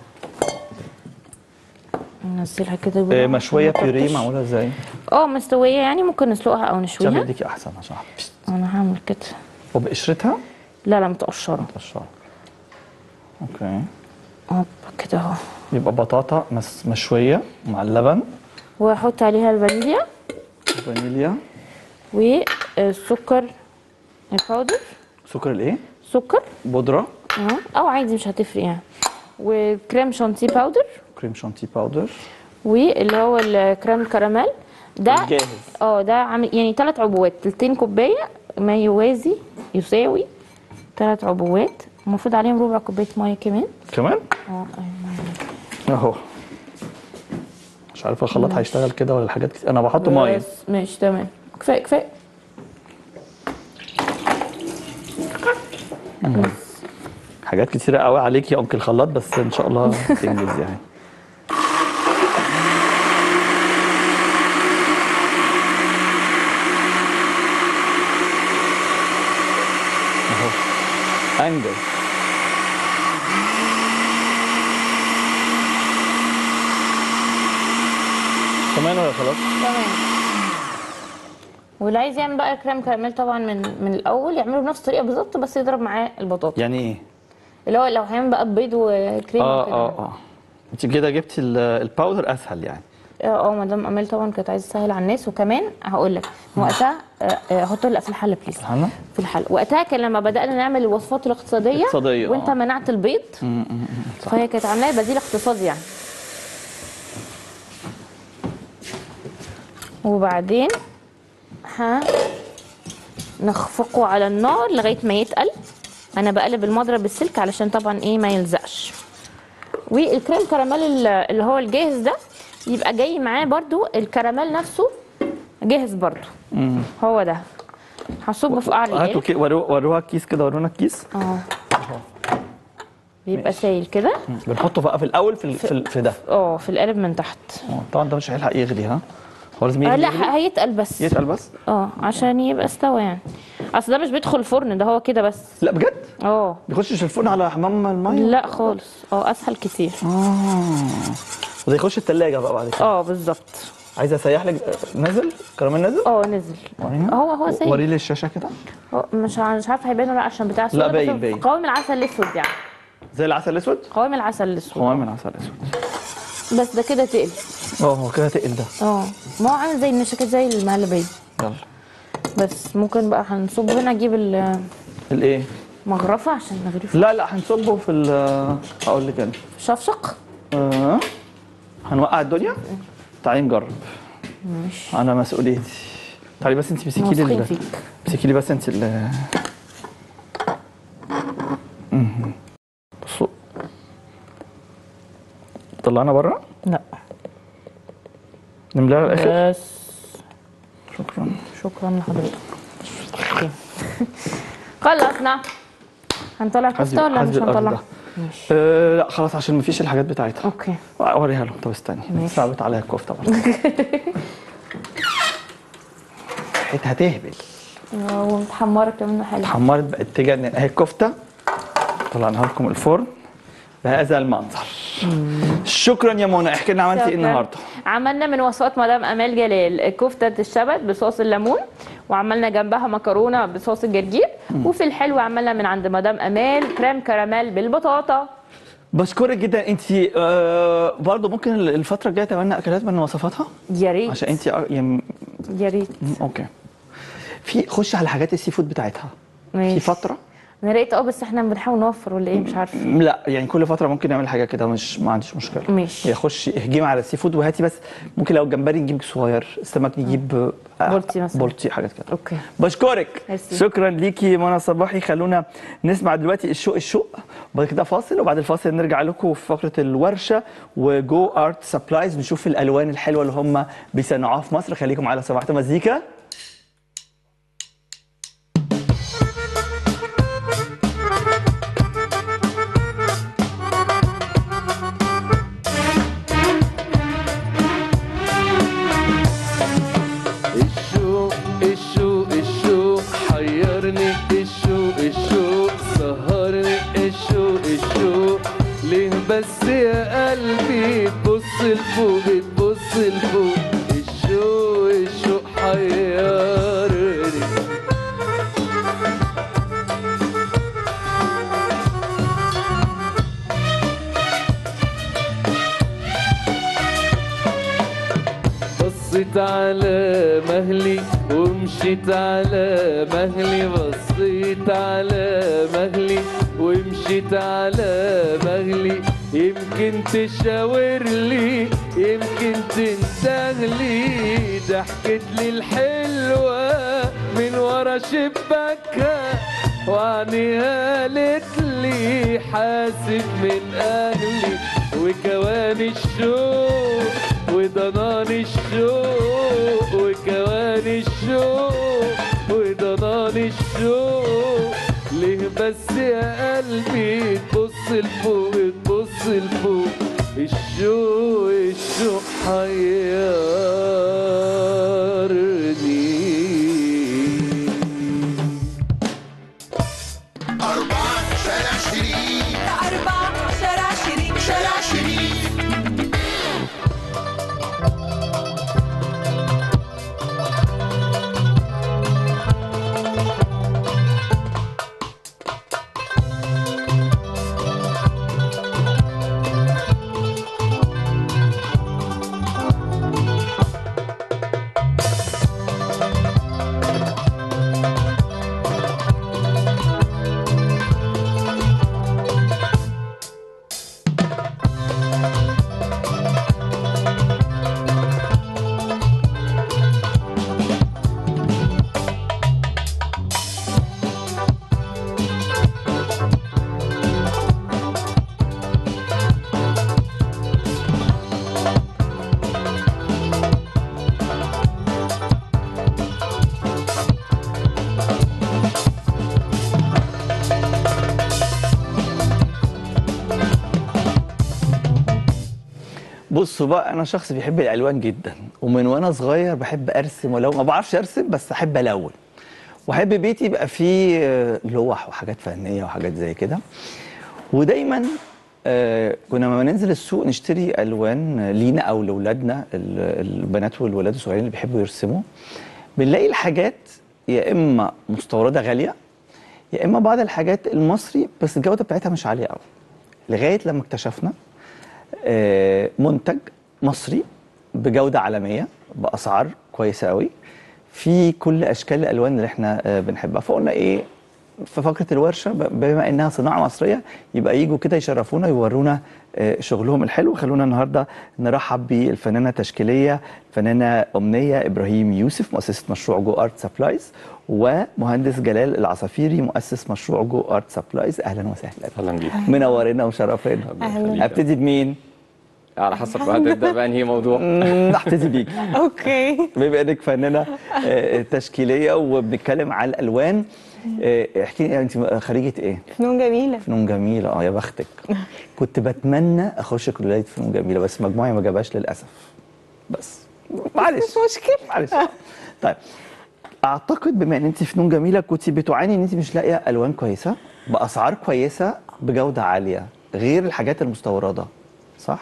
[SPEAKER 3] ننزلها كده
[SPEAKER 2] آه،
[SPEAKER 3] جوه
[SPEAKER 2] مشويه
[SPEAKER 3] عشان ما
[SPEAKER 2] بيوريه
[SPEAKER 3] تطش.
[SPEAKER 2] معموله ازاي
[SPEAKER 3] اه مستويه يعني ممكن نسلقها او
[SPEAKER 2] عشان
[SPEAKER 3] نشويها
[SPEAKER 2] بايديكي احسن عشان بشت.
[SPEAKER 3] انا هعمل كده
[SPEAKER 2] وبقشرتها
[SPEAKER 3] لا لا متقشره
[SPEAKER 2] قشرها اوكي
[SPEAKER 3] هوب كده اهو
[SPEAKER 2] يبقى بطاطا مس مشويه مع اللبن
[SPEAKER 3] واحط عليها الفانيليا
[SPEAKER 2] فانيليا
[SPEAKER 3] والسكر الباودر
[SPEAKER 2] سكر الايه
[SPEAKER 3] سكر
[SPEAKER 2] بودره
[SPEAKER 3] اه او عادي مش هتفرق يعني وكريم شانتيه باودر
[SPEAKER 2] كريم شانتي باودر
[SPEAKER 3] واللي هو الكريم كراميل ده
[SPEAKER 2] جاهز.
[SPEAKER 3] اه ده عامل يعني ثلاث عبوات تلتين كوبايه ما يوازي يساوي ثلاث عبوات المفروض عليهم ربع كوبايه ميه كمان
[SPEAKER 2] كمان
[SPEAKER 3] اه أيوة.
[SPEAKER 2] اهو مش عارفه الخلاط هيشتغل كده ولا الحاجات كتير انا بحط ميه
[SPEAKER 3] بس ماشي تمام كفايه كفايه
[SPEAKER 2] حاجات كتيره قوي عليك يا انكل خلاط بس ان شاء الله تنجز يعني اهو انجز كمان ولا خلاص؟
[SPEAKER 3] تمام واللي عايز يعمل بقى كريم كراميل طبعا من من الاول يعمله بنفس الطريقه بالظبط بس يضرب معاه البطاطا
[SPEAKER 2] يعني ايه؟
[SPEAKER 3] اللي هو لو هيعمل بقى بيض وكريمه
[SPEAKER 2] اه
[SPEAKER 3] وكده.
[SPEAKER 2] اه اه انت كده جبتي ال- الباودر اسهل يعني
[SPEAKER 3] اه مدام امال طبعا كانت عايزه تسهل على الناس وكمان هقول لك وقتها آه، آه، حط لا في الحله بليز
[SPEAKER 2] الحلة؟
[SPEAKER 3] في الحله وقتها كان لما بدانا نعمل الوصفات الاقتصاديه
[SPEAKER 2] اقتصادية،
[SPEAKER 3] وانت
[SPEAKER 2] آه.
[SPEAKER 3] منعت البيض فهي كانت عاملاه بديل اقتصادي يعني وبعدين ها نخفقه على النار لغايه ما يتقل انا بقلب المضرب بالسلك علشان طبعا ايه ما يلزقش والكريم كراميل ال- اللي هو الجاهز ده يبقى جاي معاه برضو الكراميل نفسه جاهز برضو هو ده هصبه في قعر
[SPEAKER 2] هاتوا
[SPEAKER 3] القالب
[SPEAKER 2] كي- ورو- وروها الكيس كده ورونا الكيس
[SPEAKER 3] اه بيبقى سايل كده
[SPEAKER 2] بنحطه بقى في الاول في ال- في, ال- في ده
[SPEAKER 3] اه في القالب من تحت
[SPEAKER 2] آه، طبعا ده مش هيلحق يغلي ها هو لازم
[SPEAKER 3] آه
[SPEAKER 2] يغلي
[SPEAKER 3] لا
[SPEAKER 2] يغلي؟
[SPEAKER 3] هيتقل بس
[SPEAKER 2] يتقل بس
[SPEAKER 3] اه عشان يبقى استوى يعني اصل ده مش بيدخل الفرن ده هو كده بس
[SPEAKER 2] لا بجد
[SPEAKER 3] اه
[SPEAKER 2] بيخشش الفرن على حمام الميه
[SPEAKER 3] لا خالص اه اسهل كتير
[SPEAKER 2] وده يخش التلاجة بقى بعد كده
[SPEAKER 3] اه بالظبط
[SPEAKER 2] عايزه اسيح لك آه، نازل كراميل نازل
[SPEAKER 3] اه نزل
[SPEAKER 2] ورينا
[SPEAKER 3] هو هو سايل
[SPEAKER 2] وري لي الشاشه كده
[SPEAKER 3] هو مش ع- مش عارفه هيبان ولا لأ عشان بتاع السودا،
[SPEAKER 2] باين-
[SPEAKER 3] بس
[SPEAKER 2] باين.
[SPEAKER 3] قوام العسل الاسود يعني
[SPEAKER 2] زي العسل الاسود
[SPEAKER 3] قوام العسل الاسود
[SPEAKER 2] قوام العسل الاسود
[SPEAKER 3] بس ده كده تقل
[SPEAKER 2] اه هو كده تقل ده
[SPEAKER 3] اه ما هو عامل زي النشا كده زي المهلبيه
[SPEAKER 2] يلا
[SPEAKER 3] بس ممكن بقى هنصب هنا اجيب
[SPEAKER 2] الايه
[SPEAKER 3] المغرفه عشان نغرفه
[SPEAKER 2] لا لا هنصبه في ال هقول لك انا
[SPEAKER 3] شفشق
[SPEAKER 2] آه. هنوقع الدنيا تعالي نجرب
[SPEAKER 3] ماشي
[SPEAKER 2] انا مسؤوليتي تعالي بس انت مسكي لي
[SPEAKER 3] واثقين
[SPEAKER 2] ال-
[SPEAKER 3] فيك
[SPEAKER 2] مسكي لي بس انت ال مهم. بصوا طلعنا بره
[SPEAKER 3] لا
[SPEAKER 2] نملاها الاخر
[SPEAKER 3] بس
[SPEAKER 2] شكرا
[SPEAKER 3] شكرا لحضرتك أوكي. خلصنا هنطلع
[SPEAKER 2] حسبي-
[SPEAKER 3] كفته ولا مش
[SPEAKER 2] حسبي الأرض
[SPEAKER 3] هنطلع؟
[SPEAKER 2] ده.
[SPEAKER 3] ماشي
[SPEAKER 2] أه لا خلاص عشان مفيش الحاجات بتاعتها
[SPEAKER 3] اوكي
[SPEAKER 2] اوريها لهم طب استني
[SPEAKER 3] ماشي.
[SPEAKER 2] صعبت عليها الكفته برضه ريحتها تهبل
[SPEAKER 3] ومتحمره كمان حلو
[SPEAKER 2] اتحمرت بقت تجنن اهي الكفته طلعناها لكم الفرن بهذا المنظر شكرا يا منى احكي لنا عملتي ايه
[SPEAKER 3] شكراً.
[SPEAKER 2] النهارده
[SPEAKER 3] عملنا من وصفات مدام امال جلال كفته الشبت بصوص الليمون وعملنا جنبها مكرونه بصوص الجرجير وفي الحلو عملنا من عند مدام امال كريم كراميل بالبطاطا
[SPEAKER 2] بشكرك جدا انت آه برضه ممكن الفتره الجايه تعملنا اكلات من وصفاتها
[SPEAKER 3] يا ريت
[SPEAKER 2] عشان انت يعني
[SPEAKER 3] يا ريت
[SPEAKER 2] اوكي في خش على حاجات السي فود بتاعتها في
[SPEAKER 3] ماشي
[SPEAKER 2] فتره
[SPEAKER 3] انا لقيت اه بس احنا بنحاول نوفر ولا ايه مش عارفه
[SPEAKER 2] لا يعني كل فتره ممكن نعمل حاجه كده مش ما عنديش مشكله
[SPEAKER 3] ماشي.
[SPEAKER 2] هي خش اهجمي على السي فود وهاتي بس ممكن لو الجمبري نجيب صغير السمك نجيب آه،
[SPEAKER 3] بولتي مثلا.
[SPEAKER 2] بولتي حاجات كده
[SPEAKER 3] اوكي
[SPEAKER 2] بشكرك
[SPEAKER 3] ميرسي.
[SPEAKER 2] شكرا ليكي منى صباحي خلونا نسمع دلوقتي الشوق الشوق وبعد كده فاصل وبعد الفاصل نرجع لكم في فقره الورشه وجو ارت سبلايز نشوف الالوان الحلوه اللي هم بيصنعوها في مصر خليكم على سماعه مزيكا
[SPEAKER 1] الشوق الشوق الشوق حيرني الشوق الشوق سهرني الشوق الشوق ليه بس يا قلبي تبص لفوق تبص لفوق الشوق الشوق حيرني بصيت على مهلي ومشيت على مهلي بصيت على مهلي ومشيت على مهلي يمكن تشاور لي يمكن تنتهلي ضحكت لي الحلوة من ورا شباكها وعنيها قالت لي حاسب من اهلي وكواني الشوق وضنان الشوق وكواني الشوق وضنان الشوق ليه بس يا قلبي تبص لفوق تبص لفوق الشوق الشوق حيرني
[SPEAKER 5] أربعة شارع شريف
[SPEAKER 7] أربعة شارع شريك
[SPEAKER 5] شارع شريف
[SPEAKER 2] بصوا بقى انا شخص بيحب الالوان جدا ومن وانا صغير بحب ارسم ولو ما بعرفش ارسم بس احب الون واحب بيتي يبقى فيه آه، لوح وحاجات فنيه وحاجات زي كده ودايما آه، كنا لما ننزل السوق نشتري الوان لينا او لاولادنا ال- البنات والولاد الصغيرين اللي بيحبوا يرسموا بنلاقي الحاجات يا اما مستورده غاليه يا اما بعض الحاجات المصري بس الجوده بتاعتها مش عاليه قوي لغايه لما اكتشفنا آه، منتج مصري بجوده عالميه باسعار كويسه قوي في كل اشكال الالوان اللي احنا آه، بنحبها فقلنا ايه في فقره الورشه ب- بما انها صناعه مصريه يبقى يجوا كده يشرفونا يورونا آه، شغلهم الحلو خلونا النهارده نرحب بالفنانه التشكيليه الفنانه امنيه ابراهيم يوسف مؤسسه مشروع جو ارت سبلايز ومهندس جلال العصافيري مؤسس مشروع جو ارت سبلايز اهلا وسهلا
[SPEAKER 4] اهلا بيك
[SPEAKER 2] منورنا ومشرفينا
[SPEAKER 3] أهلاً.
[SPEAKER 2] ابتدي بمين؟
[SPEAKER 4] على حسب بقى تبدا بانهي موضوع
[SPEAKER 2] مم، ابتدي بيك
[SPEAKER 8] اوكي
[SPEAKER 2] بما انك فنانه آه، تشكيليه وبنتكلم على الالوان آه، احكي لي انت خريجه ايه؟
[SPEAKER 8] فنون جميله
[SPEAKER 2] فنون جميله اه يا بختك كنت بتمنى اخش كليه فنون جميله بس مجموعي ما جابهاش للاسف بس معلش
[SPEAKER 8] مش مشكله
[SPEAKER 2] معلش طيب اعتقد بما ان انت فنون جميله كنت بتعاني ان انت مش لاقيه الوان كويسه باسعار كويسه بجوده عاليه غير الحاجات المستورده صح؟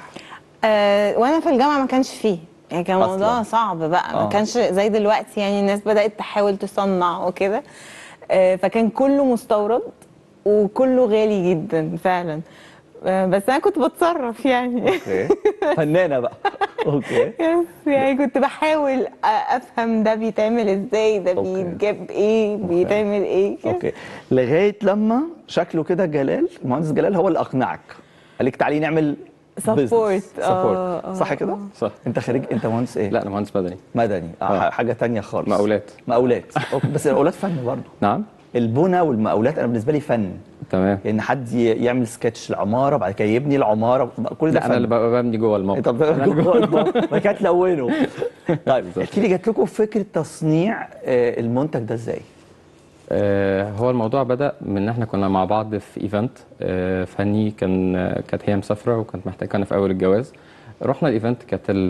[SPEAKER 8] آه وانا في الجامعه ما كانش فيه يعني كان
[SPEAKER 2] أصلاً.
[SPEAKER 8] الموضوع صعب بقى
[SPEAKER 2] آه.
[SPEAKER 8] ما كانش زي دلوقتي يعني الناس بدات تحاول تصنع وكده آه فكان كله مستورد وكله غالي جدا فعلا آه بس انا كنت بتصرف يعني
[SPEAKER 2] اوكي فنانه بقى اوكي
[SPEAKER 8] يس يعني كنت بحاول أ- افهم ده بيتعمل ازاي ده
[SPEAKER 2] أوكي.
[SPEAKER 8] بيتجاب ايه بيتعمل ايه كده.
[SPEAKER 2] اوكي لغايه لما شكله كده جلال المهندس جلال هو اللي اقنعك قال لك تعالي نعمل
[SPEAKER 8] Support.
[SPEAKER 2] سبورت
[SPEAKER 8] آه، آه،
[SPEAKER 2] صح كده؟
[SPEAKER 4] صح.
[SPEAKER 2] انت خريج انت مهندس ايه؟
[SPEAKER 4] لا انا مهندس مدني
[SPEAKER 2] مدني آه.
[SPEAKER 4] آه.
[SPEAKER 2] حاجه تانية خالص
[SPEAKER 4] مقاولات.
[SPEAKER 2] مقاولات أوكي. بس المقاولات فن برضه
[SPEAKER 4] نعم
[SPEAKER 2] البنى والمقاولات انا بالنسبه لي فن
[SPEAKER 4] تمام
[SPEAKER 2] ان حد ي- يعمل سكتش العماره بعد كده يبني العماره كل ده
[SPEAKER 4] لا انا اللي
[SPEAKER 2] فن
[SPEAKER 4] ببقى ببني جوه الموقع
[SPEAKER 2] انت بتبقى جوه الموقع، بعد كده تلونه طيب احكي لي جات لكم فكره تصنيع آه، المنتج ده ازاي؟
[SPEAKER 4] آه، هو الموضوع بدأ من ان احنا كنا مع بعض في ايفنت آه، فني كان آه، كانت هي مسافرة وكانت محتاجة كان في اول الجواز رحنا الايفنت كانت ال-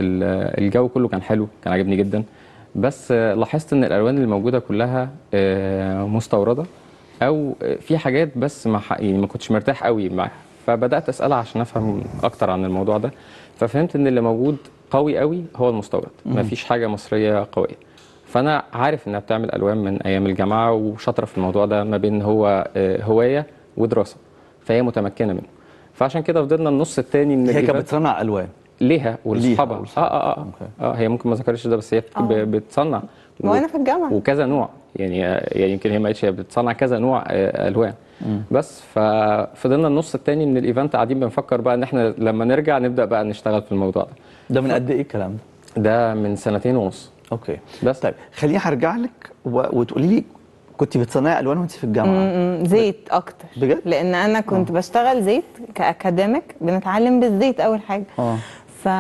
[SPEAKER 4] ال- الجو كله كان حلو كان عاجبني جدا بس آه، لاحظت ان الالوان اللي موجودة كلها آه، مستوردة او آه، في حاجات بس ما ح- يعني ما كنتش مرتاح قوي معاها فبدأت اسألها عشان افهم اكتر عن الموضوع ده ففهمت ان اللي موجود قوي قوي هو المستورد مفيش حاجة مصرية قوية فانا عارف انها بتعمل الوان من ايام الجامعه وشاطره في الموضوع ده ما بين هو آه، هوايه ودراسه فهي متمكنه منه فعشان كده فضلنا النص التاني من
[SPEAKER 2] هي كانت
[SPEAKER 4] الإيفنت
[SPEAKER 2] بتصنع الوان
[SPEAKER 4] ليها ولصحابها اه
[SPEAKER 2] ولصحابها.
[SPEAKER 4] اه اه, آه هي ممكن ما ذكرتش ده بس هي ب- بتصنع
[SPEAKER 8] وأنا في الجامعة.
[SPEAKER 4] وكذا نوع يعني يعني يمكن هي ما قالتش هي بتصنع كذا نوع آه، الوان بس ففضلنا النص التاني من الايفنت قاعدين بنفكر بقى ان احنا لما نرجع نبدا بقى نشتغل في الموضوع ده
[SPEAKER 2] ده من قد ايه الكلام ده؟
[SPEAKER 4] ده من سنتين ونص
[SPEAKER 2] اوكي
[SPEAKER 4] بس
[SPEAKER 2] طيب خليني هرجع لك و... وتقولي لي كنت بتصنعي الوان وانت في الجامعه
[SPEAKER 8] م- زيت اكتر
[SPEAKER 2] بجد؟
[SPEAKER 8] لان انا كنت بشتغل زيت كاكاديميك بنتعلم بالزيت اول حاجه
[SPEAKER 2] اه
[SPEAKER 8] ف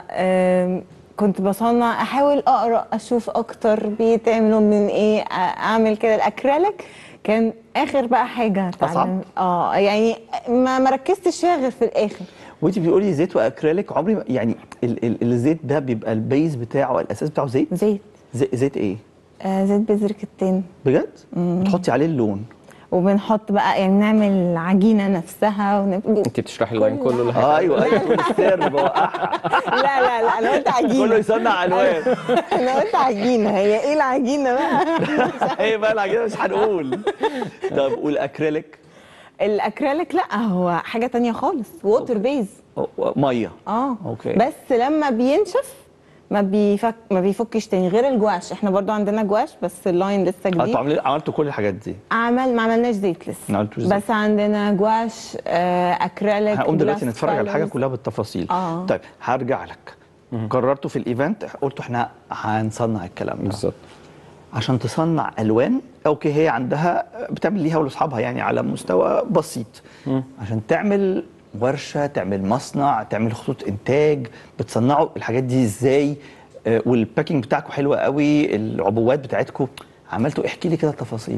[SPEAKER 8] آم، كنت بصنع احاول اقرا اشوف اكتر بيتعملوا من ايه أ- اعمل كده الاكريليك كان اخر بقى حاجه
[SPEAKER 2] أصعب؟
[SPEAKER 8] اتعلم اه يعني ما ما ركزتش فيها غير في الاخر
[SPEAKER 2] وانت بتقولي زيت واكريليك عمري ما- يعني ال... ال... الزيت ده بيبقى البيز بتاعه الاساس بتاعه زيت
[SPEAKER 8] زيت
[SPEAKER 2] زي... زيت ايه
[SPEAKER 8] آه زيت بذرة التين
[SPEAKER 2] بجد بتحطي عليه اللون
[SPEAKER 8] وبنحط بقى يعني نعمل عجينه نفسها ونب...
[SPEAKER 4] انت بتشرحي اللاين كله اللي
[SPEAKER 2] اه ايوه ايوه طول السر بوقعها
[SPEAKER 8] لا لا لا انا قلت عجينه
[SPEAKER 2] كله يصنع الوان
[SPEAKER 8] انا قلت عجينه هي ايه العجينه بقى
[SPEAKER 2] ايه بقى العجينه مش هنقول طب والاكريليك
[SPEAKER 8] الاكريليك لا هو حاجه تانية خالص ووتر بيز
[SPEAKER 2] أو- ميه
[SPEAKER 8] اه
[SPEAKER 2] أوكي.
[SPEAKER 8] بس لما بينشف ما بيفك ما بيفكش تاني غير الجواش احنا برضو عندنا جواش بس اللاين لسه جديد
[SPEAKER 2] انتوا عاملين عملتوا كل الحاجات دي
[SPEAKER 8] عمل ما عملناش زيت لسه
[SPEAKER 2] ما عملتوش زيت.
[SPEAKER 8] بس عندنا جواش آه اكريليك
[SPEAKER 2] هنقوم دلوقتي
[SPEAKER 8] جلاس
[SPEAKER 2] نتفرج على الحاجه
[SPEAKER 8] كولرز.
[SPEAKER 2] كلها بالتفاصيل
[SPEAKER 8] آه.
[SPEAKER 2] طيب هرجع لك قررتوا في الايفنت قلتوا احنا هنصنع الكلام ده
[SPEAKER 4] بالظبط
[SPEAKER 2] عشان تصنع الوان اوكي هي عندها بتعمل ليها ولاصحابها يعني على مستوى بسيط عشان تعمل ورشه تعمل مصنع تعمل خطوط انتاج بتصنعوا الحاجات دي ازاي آه، والباكينج بتاعكم حلوه قوي العبوات بتاعتكم عملتوا احكي لي كده التفاصيل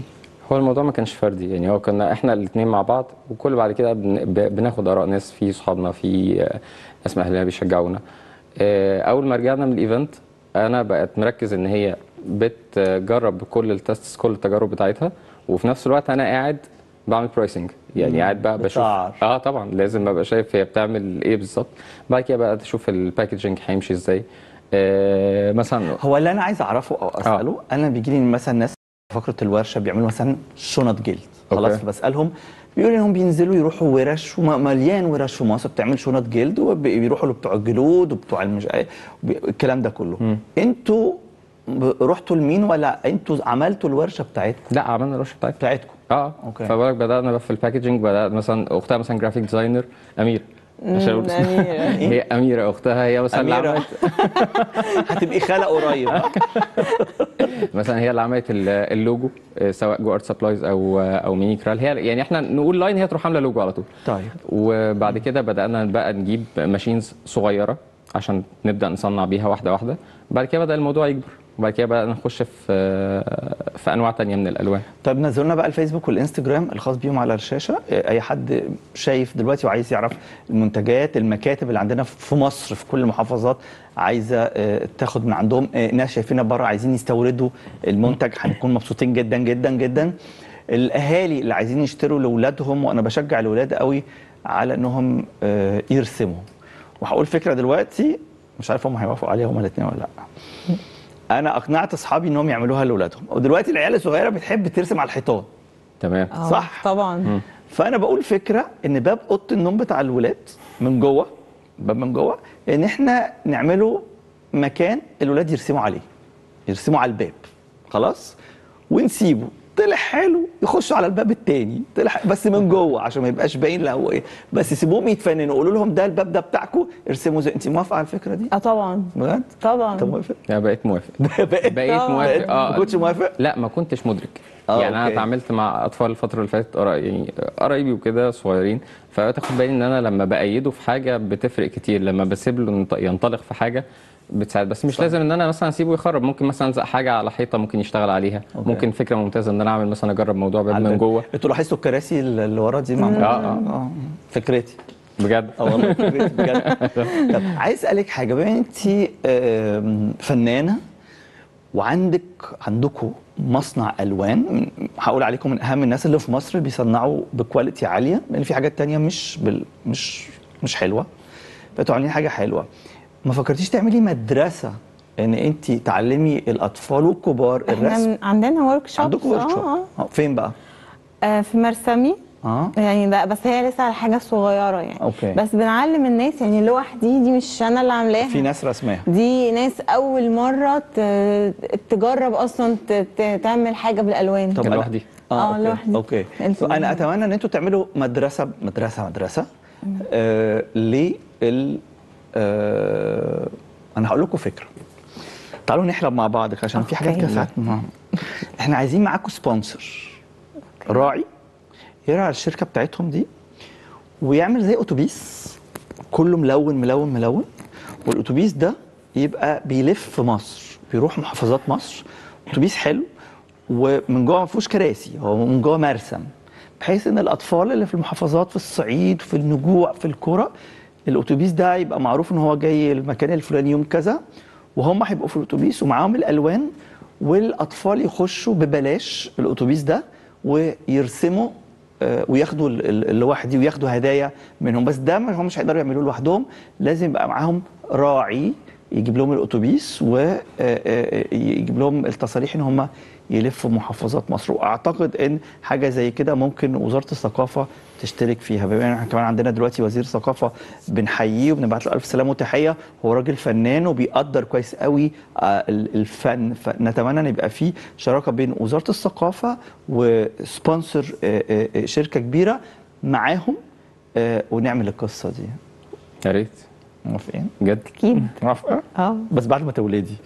[SPEAKER 4] هو الموضوع ما كانش فردي يعني هو كنا احنا الاثنين مع بعض وكل بعد كده بن- ب- بناخد اراء ناس في صحابنا في آه، ناس من اهلنا بيشجعونا آه، اول ما رجعنا من الايفنت انا بقت مركز ان هي بتجرب كل التستس كل التجارب بتاعتها وفي نفس الوقت انا قاعد بعمل برايسنج يعني قاعد بقى بشوف
[SPEAKER 2] بتعر.
[SPEAKER 4] اه طبعا لازم ابقى شايف هي بتعمل ايه بالظبط بعد كده بقى اشوف الباكجينج هيمشي ازاي آه مثلا
[SPEAKER 2] هو اللي انا عايز اعرفه او اساله انا بيجي لي مثلا ناس في فقره الورشه بيعملوا مثلا شنط جلد خلاص
[SPEAKER 4] أوكي.
[SPEAKER 2] بسالهم بيقولوا انهم بينزلوا يروحوا ورش وم- مليان ورش في مصر بتعمل شنط جلد وبيروحوا لبتوع الجلود وبتوع المش وبي- الكلام ده كله انتوا ب- رحتوا لمين ولا انتوا عملتوا الورشه بتاعتكم
[SPEAKER 4] لا عملنا الرشه بتاعتنا
[SPEAKER 2] بتاعتكم
[SPEAKER 4] اه
[SPEAKER 2] أوكي.
[SPEAKER 4] فبالك بدانا بقى في الباكجينج بدات مثلا اختها مثلا جرافيك ديزاينر امير عشان أقول اسمها.
[SPEAKER 8] أميرة.
[SPEAKER 4] هي اميره اختها هي مثلا اللي
[SPEAKER 2] أميرة.
[SPEAKER 4] عملت
[SPEAKER 2] هتبقي خالق قريب ها؟
[SPEAKER 4] مثلا هي اللي عملت ال- اللوجو آه، سواء جو ارت سبلايز او او ميني كرال هي يعني احنا نقول لاين هي تروح عامله لوجو على طول
[SPEAKER 2] طيب
[SPEAKER 4] وبعد كده بدانا بقى نجيب ماشينز صغيره عشان نبدا نصنع بيها واحده واحده بعد كده بدا الموضوع يكبر وبعد كده بقى نخش في في انواع تانية من الالوان
[SPEAKER 2] طيب نزلنا بقى الفيسبوك والانستجرام الخاص بيهم على الشاشه اي حد شايف دلوقتي وعايز يعرف المنتجات المكاتب اللي عندنا في مصر في كل المحافظات عايزه آه، تاخد من عندهم آه، ناس شايفينها بره عايزين يستوردوا المنتج هنكون مبسوطين جدا جدا جدا الاهالي اللي عايزين يشتروا لاولادهم وانا بشجع الاولاد قوي على انهم آه، يرسموا وهقول فكره دلوقتي مش عارف هم هيوافقوا عليها هما الاثنين ولا لا انا اقنعت اصحابي انهم يعملوها لاولادهم ودلوقتي العيال الصغيره بتحب ترسم على الحيطان
[SPEAKER 4] تمام
[SPEAKER 8] آه،
[SPEAKER 2] صح.
[SPEAKER 8] طبعا
[SPEAKER 2] فانا بقول فكره ان باب اوضه النوم بتاع الولاد من جوه باب من جوه ان احنا نعمله مكان الولاد يرسموا عليه يرسموا على الباب خلاص ونسيبه طلع حلو يخشوا على الباب التاني طلع بس من جوه عشان ما يبقاش باين لا هو ايه بس سيبوهم يتفننوا قولوا لهم ده الباب ده بتاعكم ارسموا زي انت موافقه على الفكره دي
[SPEAKER 8] اه طبعا
[SPEAKER 2] بجد
[SPEAKER 8] طبعا
[SPEAKER 2] انت موافق
[SPEAKER 4] انا بقيت موافق
[SPEAKER 2] بقيت
[SPEAKER 4] بقيت
[SPEAKER 8] طبعاً.
[SPEAKER 4] موافق اه
[SPEAKER 2] ما كنتش موافق
[SPEAKER 4] لا ما كنتش مدرك
[SPEAKER 2] آه،
[SPEAKER 4] يعني انا
[SPEAKER 2] أوكي.
[SPEAKER 4] اتعاملت مع اطفال الفتره اللي فاتت قرا- يعني قرايبي وكده صغيرين فبقيت اخد بالي ان انا لما بايده في حاجه بتفرق كتير لما بسيب له ينط- ينطلق في حاجه بتساعد بس مش لازم ان انا مثلا اسيبه يخرب ممكن مثلا الزق حاجه على حيطه ممكن يشتغل عليها
[SPEAKER 2] أوكي.
[SPEAKER 4] ممكن فكره ممتازه ان انا اعمل مثلا اجرب موضوع باب
[SPEAKER 2] على
[SPEAKER 4] من
[SPEAKER 2] الباب.
[SPEAKER 4] جوه
[SPEAKER 2] انتوا لاحظتوا الكراسي اللي ورا دي معموله
[SPEAKER 4] آه، آه.
[SPEAKER 2] اه فكرتي
[SPEAKER 4] بجد
[SPEAKER 2] اه والله فكرتي بجد طب عايز اسالك حاجه بما ان انت آم، فنانه وعندك عندكم مصنع الوان من- هقول عليكم من اهم الناس اللي في مصر بيصنعوا بكواليتي عاليه لان في حاجات تانية مش بال مش مش حلوه فانتوا عاملين حاجه حلوه ما فكرتيش تعملي مدرسه ان انت تعلمي الاطفال والكبار
[SPEAKER 8] احنا
[SPEAKER 2] الرسم
[SPEAKER 8] من- عندنا ورك شوب
[SPEAKER 2] عندكم ورك شوب
[SPEAKER 8] اه
[SPEAKER 2] آه، فين بقى
[SPEAKER 8] آه، في مرسمي
[SPEAKER 2] اه
[SPEAKER 8] يعني ده بس هي لسه على حاجه صغيره يعني
[SPEAKER 2] أوكي.
[SPEAKER 8] بس بنعلم الناس يعني اللوح دي دي مش انا اللي عاملاها
[SPEAKER 2] في ناس رسماها
[SPEAKER 8] دي ناس اول مره ت- تجرب اصلا ت- ت- تعمل حاجه بالالوان
[SPEAKER 2] طب
[SPEAKER 4] اللوح
[SPEAKER 2] أنا-
[SPEAKER 4] دي.
[SPEAKER 8] آه،
[SPEAKER 2] اوكي
[SPEAKER 8] اللوح دي.
[SPEAKER 2] اوكي
[SPEAKER 8] الفيلم.
[SPEAKER 2] انا اتمنى ان انتوا تعملوا مدرسه مدرسه مدرسه آه لل آه انا هقول لكم فكره تعالوا نحلم مع بعض عشان في حاجات كده
[SPEAKER 8] أوكي.
[SPEAKER 2] ساعات ما- احنا عايزين معاكم سبونسر راعي يراعي الشركه بتاعتهم دي ويعمل زي اتوبيس كله ملون ملون ملون والاتوبيس ده يبقى بيلف في مصر بيروح محافظات مصر اتوبيس حلو ومن جوه ما فيهوش كراسي هو من جوه مرسم بحيث ان الاطفال اللي في المحافظات في الصعيد في النجوع في القرى الاتوبيس ده يبقى معروف ان هو جاي المكان الفلاني يوم كذا وهم هيبقوا في الاتوبيس ومعاهم الالوان والاطفال يخشوا ببلاش الاتوبيس ده ويرسموا آه، وياخدوا ال- ال- اللوح دي وياخدوا هدايا منهم بس ده ما هم مش هيقدروا يعملوه لوحدهم لازم يبقى معاهم راعي يجيب لهم الاتوبيس ويجيب لهم التصاريح ان هم يلفوا محافظات مصر واعتقد ان حاجه زي كده ممكن وزاره الثقافه تشترك فيها بما ان احنا كمان عندنا دلوقتي وزير ثقافه بنحييه وبنبعت له الف سلامه وتحيه هو راجل فنان وبيقدر كويس قوي آه، ال- الفن فنتمنى ان يبقى في شراكه بين وزاره الثقافه وسبونسر آه، آه، آه، شركه كبيره معاهم آه، ونعمل القصه دي
[SPEAKER 4] يا ريت
[SPEAKER 2] موافقين؟
[SPEAKER 4] بجد
[SPEAKER 8] اكيد
[SPEAKER 2] موافقه؟
[SPEAKER 8] اه
[SPEAKER 2] بس بعد ما تولدي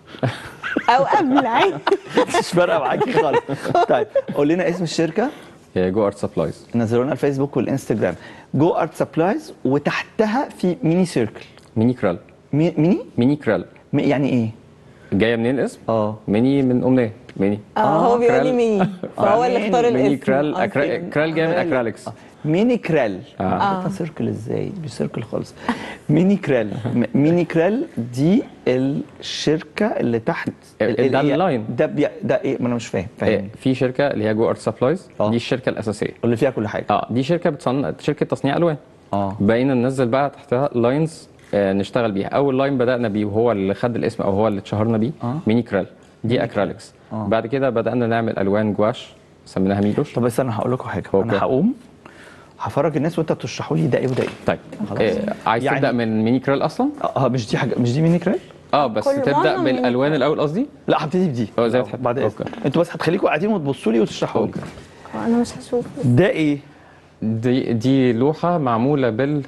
[SPEAKER 8] او قبل عادي
[SPEAKER 2] مش فارقه معاكي خالص طيب قول لنا اسم الشركه
[SPEAKER 4] جو ارت سبلايز
[SPEAKER 2] نزلوا لنا الفيسبوك والانستجرام جو ارت سبلايز وتحتها في ميني سيركل
[SPEAKER 4] ميني كرال
[SPEAKER 2] مي- ميني
[SPEAKER 4] ميني كرال
[SPEAKER 2] مي- يعني ايه
[SPEAKER 4] جايه منين الاسم؟
[SPEAKER 2] اه
[SPEAKER 4] ميني من امنيه ميني
[SPEAKER 8] اه هو بيقول لي
[SPEAKER 4] كرال.
[SPEAKER 8] ميني فهو اللي اختار الاسم
[SPEAKER 4] ميني كرال
[SPEAKER 8] آه،
[SPEAKER 4] أكرا...
[SPEAKER 8] فين.
[SPEAKER 4] كرال جاي من اكراليكس
[SPEAKER 2] ميني كرال
[SPEAKER 4] آه.
[SPEAKER 2] اه سيركل ازاي مش سيركل خالص ميني كرال م- ميني كرال دي الشركه اللي تحت
[SPEAKER 4] ده
[SPEAKER 2] اللي هي-
[SPEAKER 4] اللاين.
[SPEAKER 2] ده بي... ده ايه ما انا مش فاهم
[SPEAKER 4] آه،
[SPEAKER 2] فاهم
[SPEAKER 4] في شركه اللي هي جو ارت سبلايز
[SPEAKER 2] آه.
[SPEAKER 4] دي الشركه الاساسيه
[SPEAKER 2] اللي فيها كل حاجه
[SPEAKER 4] اه دي شركه بتصنع شركه تصنيع الوان
[SPEAKER 2] اه
[SPEAKER 4] بقينا ننزل بقى تحتها لاينز آه نشتغل بيها اول لاين بدانا بيه وهو اللي خد الاسم او هو اللي اتشهرنا بيه
[SPEAKER 2] آه.
[SPEAKER 4] ميني كرال دي اكراليكس
[SPEAKER 2] آه.
[SPEAKER 4] بعد كده بدانا نعمل الوان جواش سميناها ميلوش
[SPEAKER 2] طب بس انا هقول لكم حاجه
[SPEAKER 4] أوكي.
[SPEAKER 2] انا هقوم هفرج الناس وانت بتشرحوا لي ده ايه وده ايه
[SPEAKER 4] طيب
[SPEAKER 2] خلاص.
[SPEAKER 4] آه عايز
[SPEAKER 2] يعني-
[SPEAKER 4] تبدا من ميني كرال اصلا
[SPEAKER 2] اه مش دي حاجه مش دي ميني كرال
[SPEAKER 4] اه بس
[SPEAKER 8] كل
[SPEAKER 4] تبدا
[SPEAKER 8] معظم ميني
[SPEAKER 4] بالالوان
[SPEAKER 8] كرال.
[SPEAKER 4] الاول قصدي
[SPEAKER 2] لا هبتدي بدي
[SPEAKER 4] اه، زي ما تحب.
[SPEAKER 2] بعد
[SPEAKER 4] أوكي.
[SPEAKER 2] اذنك انتوا بس هتخليكم قاعدين وتبصوا لي وتشرحوا لي
[SPEAKER 8] انا مش هشوف
[SPEAKER 2] ده ايه
[SPEAKER 4] دي دي لوحه معموله بال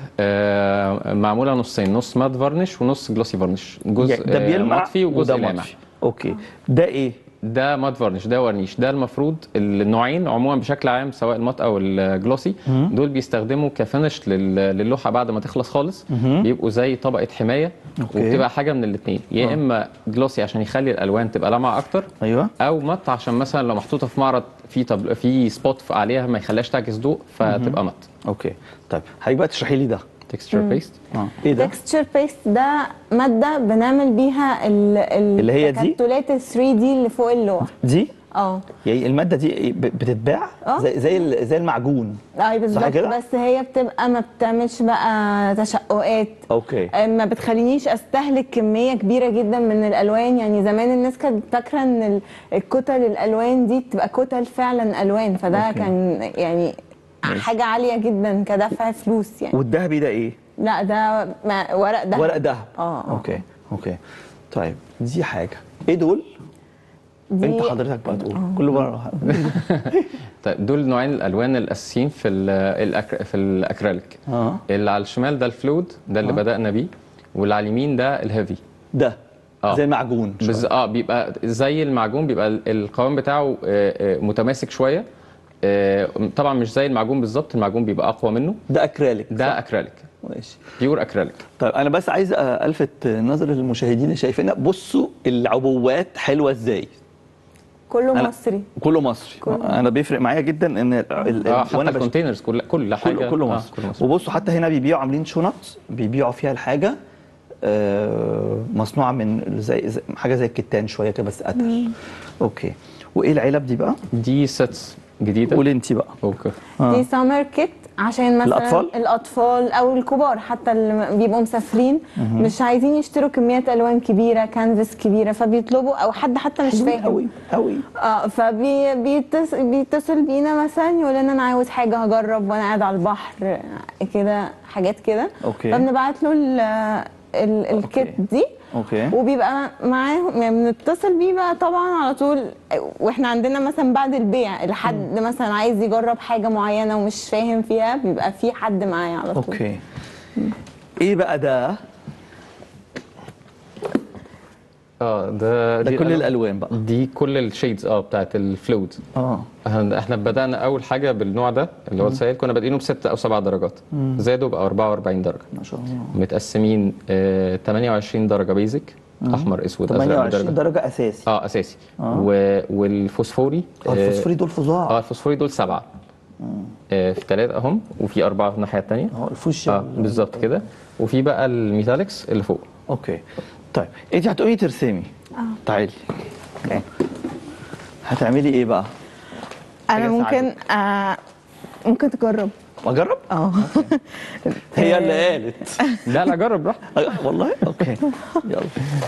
[SPEAKER 4] آه معموله نصين نص مات فارنش ونص جلوسي فارنش جزء
[SPEAKER 2] يعني ده
[SPEAKER 4] آه،
[SPEAKER 2] بيلمع
[SPEAKER 4] مطفي وجزء
[SPEAKER 2] وده
[SPEAKER 4] لامع
[SPEAKER 2] مطفي اوكي ده ايه
[SPEAKER 4] ده مات فارنش ده ورنيش ده المفروض النوعين عموما بشكل عام سواء المات او الجلوسي دول بيستخدموا كفينش لل- للوحه بعد ما تخلص خالص بيبقوا زي طبقه حمايه
[SPEAKER 2] أوكي.
[SPEAKER 4] وبتبقى حاجه من الاثنين يا اما جلوسي عشان يخلي الالوان تبقى لامعه اكتر
[SPEAKER 2] ايوه
[SPEAKER 4] او مات عشان مثلا لو محطوطه في معرض في طب في سبوت عليها ما يخليهاش تعكس ضوء فتبقى مات
[SPEAKER 2] اوكي طيب هيجي بقى تشرحي لي ده
[SPEAKER 4] تكستشر بيست
[SPEAKER 2] اه ايه ده
[SPEAKER 8] تكستشر بيست ده ماده بنعمل بيها ال ال
[SPEAKER 2] اللي هي دي؟
[SPEAKER 8] التكتلات ال 3 دي اللي فوق اللوح
[SPEAKER 2] دي
[SPEAKER 8] اه
[SPEAKER 2] يعني الماده دي إيه؟ ب- بتتباع
[SPEAKER 8] آه.
[SPEAKER 2] زي زي ال- زي المعجون
[SPEAKER 8] اي بالظبط
[SPEAKER 2] كده؟
[SPEAKER 8] بس هي بتبقى ما بتعملش بقى تشققات
[SPEAKER 2] اوكي
[SPEAKER 8] آه، ما بتخلينيش استهلك كميه كبيره جدا من الالوان يعني زمان الناس كانت فاكره ان ال- الكتل الالوان دي بتبقى كتل فعلا الوان فده
[SPEAKER 2] أوكي.
[SPEAKER 8] كان يعني حاجه عاليه جدا كدفع فلوس يعني
[SPEAKER 2] والذهبي ده ايه
[SPEAKER 8] لا ده ما- ورق ده
[SPEAKER 2] ورق دهب
[SPEAKER 8] اه اه
[SPEAKER 2] اوكي اوكي طيب دي حاجه ايه دول
[SPEAKER 8] دي
[SPEAKER 2] انت حضرتك بقى تقول كل مره
[SPEAKER 4] طيب دول نوعين الالوان الاساسيين في ال- الأكر... في الاكريليك
[SPEAKER 2] اه
[SPEAKER 4] اللي على الشمال ده الفلود ده اللي
[SPEAKER 2] آه.
[SPEAKER 4] بدانا بيه واللي على اليمين ده الهيفي
[SPEAKER 2] ده
[SPEAKER 4] آه.
[SPEAKER 2] زي المعجون شوية.
[SPEAKER 4] بز... اه بيبقى زي المعجون بيبقى ال- القوام بتاعه آه، آه، متماسك شويه آه، طبعا مش زي المعجون بالظبط المعجون بيبقى اقوى منه
[SPEAKER 2] ده اكريليك
[SPEAKER 4] ده اكريليك
[SPEAKER 2] ماشي
[SPEAKER 4] بيور اكريليك
[SPEAKER 2] طيب انا بس عايز الفت نظر المشاهدين اللي شايفينها بصوا العبوات حلوه ازاي
[SPEAKER 8] كله
[SPEAKER 2] أنا-
[SPEAKER 8] مصري
[SPEAKER 2] كله مصري
[SPEAKER 8] كله.
[SPEAKER 2] انا بيفرق معايا جدا ان ال- ال-
[SPEAKER 4] اه حتى
[SPEAKER 2] وانا بش-
[SPEAKER 4] الكونتينرز كل كل حاجه
[SPEAKER 2] كله كله
[SPEAKER 4] آه،
[SPEAKER 2] مصر.
[SPEAKER 4] كله مصر
[SPEAKER 2] وبصوا حتى هنا بيبيعوا عاملين شنط بيبيعوا فيها الحاجه آه، مصنوعه من زي, زي حاجه زي الكتان شويه كده بس اتقل اوكي وايه العلب دي بقى
[SPEAKER 4] دي سيتس جديده
[SPEAKER 2] قولي انت بقى
[SPEAKER 4] اوكي
[SPEAKER 2] آه.
[SPEAKER 8] دي سامر كيت عشان مثلا
[SPEAKER 2] الأطفال؟
[SPEAKER 8] الاطفال او الكبار حتى اللي بيبقوا مسافرين مش عايزين يشتروا كميات الوان كبيره كانفاس كبيره فبيطلبوا او حد حتى مش فاهم
[SPEAKER 2] قوي قوي
[SPEAKER 8] اه فبيتصل بيتصل بينا مثلا يقول لنا انا عاوز حاجه هجرب وانا قاعد على البحر كده حاجات كده
[SPEAKER 2] أوكي.
[SPEAKER 8] فبنبعت له ال- ال- الكيت دي
[SPEAKER 2] اوكي
[SPEAKER 8] وبيبقى معاهم يعني بنتصل بيه بقى طبعا على طول واحنا عندنا مثلا بعد البيع لحد مثلا عايز يجرب حاجه معينه ومش فاهم فيها بيبقى في حد معايا على طول
[SPEAKER 2] اوكي ايه بقى ده
[SPEAKER 4] اه ده
[SPEAKER 2] ده
[SPEAKER 4] دي
[SPEAKER 2] كل
[SPEAKER 4] الألوان.
[SPEAKER 2] الالوان بقى
[SPEAKER 4] دي كل الشيدز اه بتاعت الفلويد
[SPEAKER 2] اه
[SPEAKER 4] احنا إحنا بدانا اول حاجه بالنوع ده اللي هو السائل كنا بادئينه بستة او سبع درجات زادوا بقى 44 درجه
[SPEAKER 2] ما شاء الله
[SPEAKER 4] متقسمين آه 28 درجه بيزك احمر اسود ازرق
[SPEAKER 2] 28
[SPEAKER 4] بدرجه
[SPEAKER 2] درجه اساسي
[SPEAKER 4] اه اساسي و... والفوسفوري
[SPEAKER 2] اه الفوسفوري دول فظاع
[SPEAKER 4] اه الفوسفوري دول سبعه آه في ثلاثه اهم وفي اربعه في الناحيه الثانيه
[SPEAKER 2] اه الفوشيا
[SPEAKER 4] اه بالظبط كده وفي بقى الميتاليكس اللي فوق
[SPEAKER 2] اوكي طيب انت هتقومي ترسمي اه تعالي
[SPEAKER 8] اوكي
[SPEAKER 2] هتعملي ايه بقى
[SPEAKER 8] انا
[SPEAKER 2] حاجة
[SPEAKER 8] ممكن آه ممكن تجرب
[SPEAKER 2] اجرب
[SPEAKER 8] اه
[SPEAKER 2] هي اللي قالت
[SPEAKER 4] لا لا جرب براحتك
[SPEAKER 2] أه، والله اوكي يلا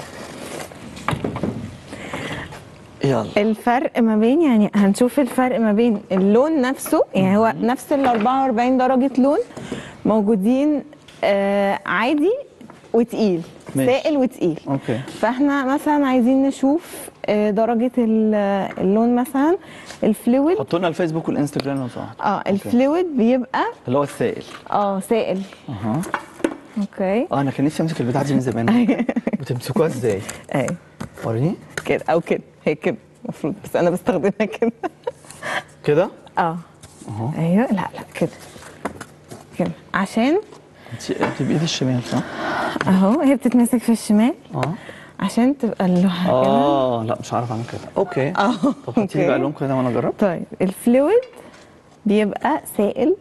[SPEAKER 2] يلا
[SPEAKER 8] الفرق ما بين يعني هنشوف الفرق ما بين اللون نفسه يعني هو نفس ال 44 درجة لون موجودين آه عادي وتقيل
[SPEAKER 2] ماشي.
[SPEAKER 8] سائل وتقيل
[SPEAKER 2] اوكي
[SPEAKER 8] فاحنا مثلا عايزين نشوف آه درجة ال- اللون مثلا الفلويد
[SPEAKER 2] حطوا لنا الفيسبوك والانستجرام لو سمحت
[SPEAKER 8] اه الفلويد بيبقى
[SPEAKER 2] اللي هو السائل
[SPEAKER 8] اه سائل
[SPEAKER 2] اها
[SPEAKER 8] اوكي
[SPEAKER 2] اه انا كان نفسي امسك البتاعه دي من زمان بتمسكوها ازاي؟
[SPEAKER 8] اهي
[SPEAKER 2] وريني
[SPEAKER 8] كده او كده هي كده المفروض بس انا بستخدمها كده
[SPEAKER 2] كده
[SPEAKER 8] اه ايوه لا لا كده كده عشان
[SPEAKER 2] انت انت بايد الشمال صح؟
[SPEAKER 8] اهو هي بتتمسك في الشمال
[SPEAKER 2] اه
[SPEAKER 8] عشان تبقى اللوحه كده
[SPEAKER 2] اه لا مش عارف اعمل كده اوكي
[SPEAKER 8] اه
[SPEAKER 2] طب حطي لي بقى
[SPEAKER 8] أوكي.
[SPEAKER 2] لون كده وانا اجرب
[SPEAKER 8] طيب الفلويد بيبقى سائل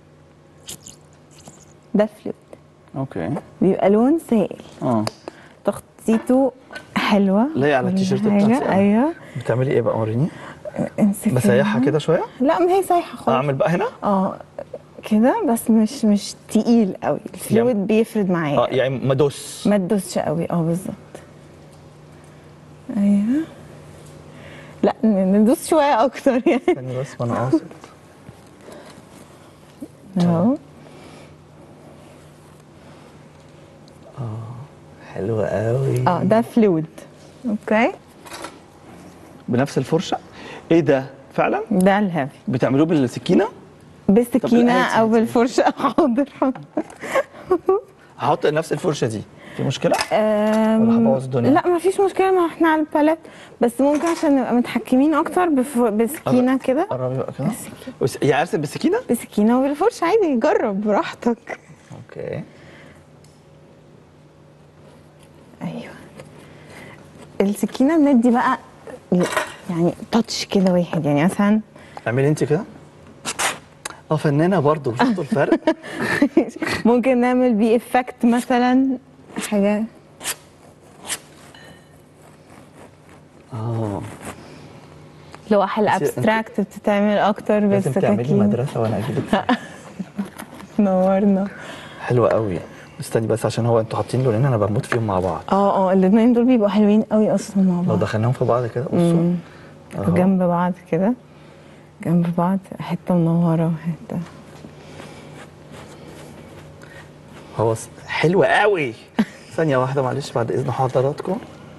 [SPEAKER 8] ده فلويد
[SPEAKER 2] اوكي
[SPEAKER 8] بيبقى لون سائل
[SPEAKER 2] اه
[SPEAKER 8] تخطيطه حلوه
[SPEAKER 2] لايق على
[SPEAKER 8] كل
[SPEAKER 2] التيشيرت
[SPEAKER 8] حاجة.
[SPEAKER 2] بتاعتي أوي.
[SPEAKER 8] ايوه
[SPEAKER 2] بتعملي ايه بقى وريني
[SPEAKER 8] امسكي
[SPEAKER 2] بسيحها كده شويه
[SPEAKER 8] لا ما هي سايحه خالص
[SPEAKER 2] اعمل بقى هنا
[SPEAKER 8] اه كده بس مش مش تقيل قوي الفلويد بيفرد معايا
[SPEAKER 2] اه يعني ما ادوس
[SPEAKER 8] ما تدوسش قوي اه بالظبط ايوه لا ن- ندوس شويه اكتر يعني
[SPEAKER 2] استني بس وانا قاصد
[SPEAKER 8] اهو
[SPEAKER 2] حلو قوي
[SPEAKER 8] اه ده فلويد اوكي
[SPEAKER 2] بنفس الفرشه ايه ده فعلا
[SPEAKER 8] ده الهافي
[SPEAKER 2] بتعملوه بالسكينه
[SPEAKER 8] بالسكينه
[SPEAKER 2] الآية
[SPEAKER 8] او
[SPEAKER 2] دي-
[SPEAKER 8] بالفرشه حاضر حاضر
[SPEAKER 2] هحط نفس الفرشه دي في مشكله
[SPEAKER 8] أم،
[SPEAKER 2] ولا هبوظ الدنيا؟
[SPEAKER 8] لا ما فيش مشكله ما احنا على الباليت بس ممكن عشان نبقى متحكمين اكتر بف... بسكينه كده
[SPEAKER 2] قربي بقى كده بس- يعني ارسم بالسكينه
[SPEAKER 8] بسكينه وبالفرشه عادي جرب براحتك
[SPEAKER 2] اوكي
[SPEAKER 8] ايوه السكينه بندي بقى يعني تاتش كده واحد يعني مثلا
[SPEAKER 2] اعملي انت كده اه فنانه برضه شفتوا الفرق
[SPEAKER 8] ممكن نعمل بيه افكت مثلا حاجه
[SPEAKER 2] اه
[SPEAKER 8] لوح الابستراكت بتتعمل اكتر
[SPEAKER 2] لازم تعملي
[SPEAKER 8] بالسكاكين
[SPEAKER 2] مدرسه وانا اجيبك
[SPEAKER 8] نورنا
[SPEAKER 2] حلوه قوي استني بس عشان هو انتوا حاطين لونين انا بموت فيهم مع بعض
[SPEAKER 8] اه اه الاثنين دول بيبقوا حلوين قوي اصلا مع
[SPEAKER 2] لو
[SPEAKER 8] بعض
[SPEAKER 2] دخلناهم في بعض كده بصوا أهو.
[SPEAKER 8] جنب بعض كده جنب بعض حته منوره وحته
[SPEAKER 2] هو س- حلو قوي ثانيه واحده معلش بعد اذن حضراتكم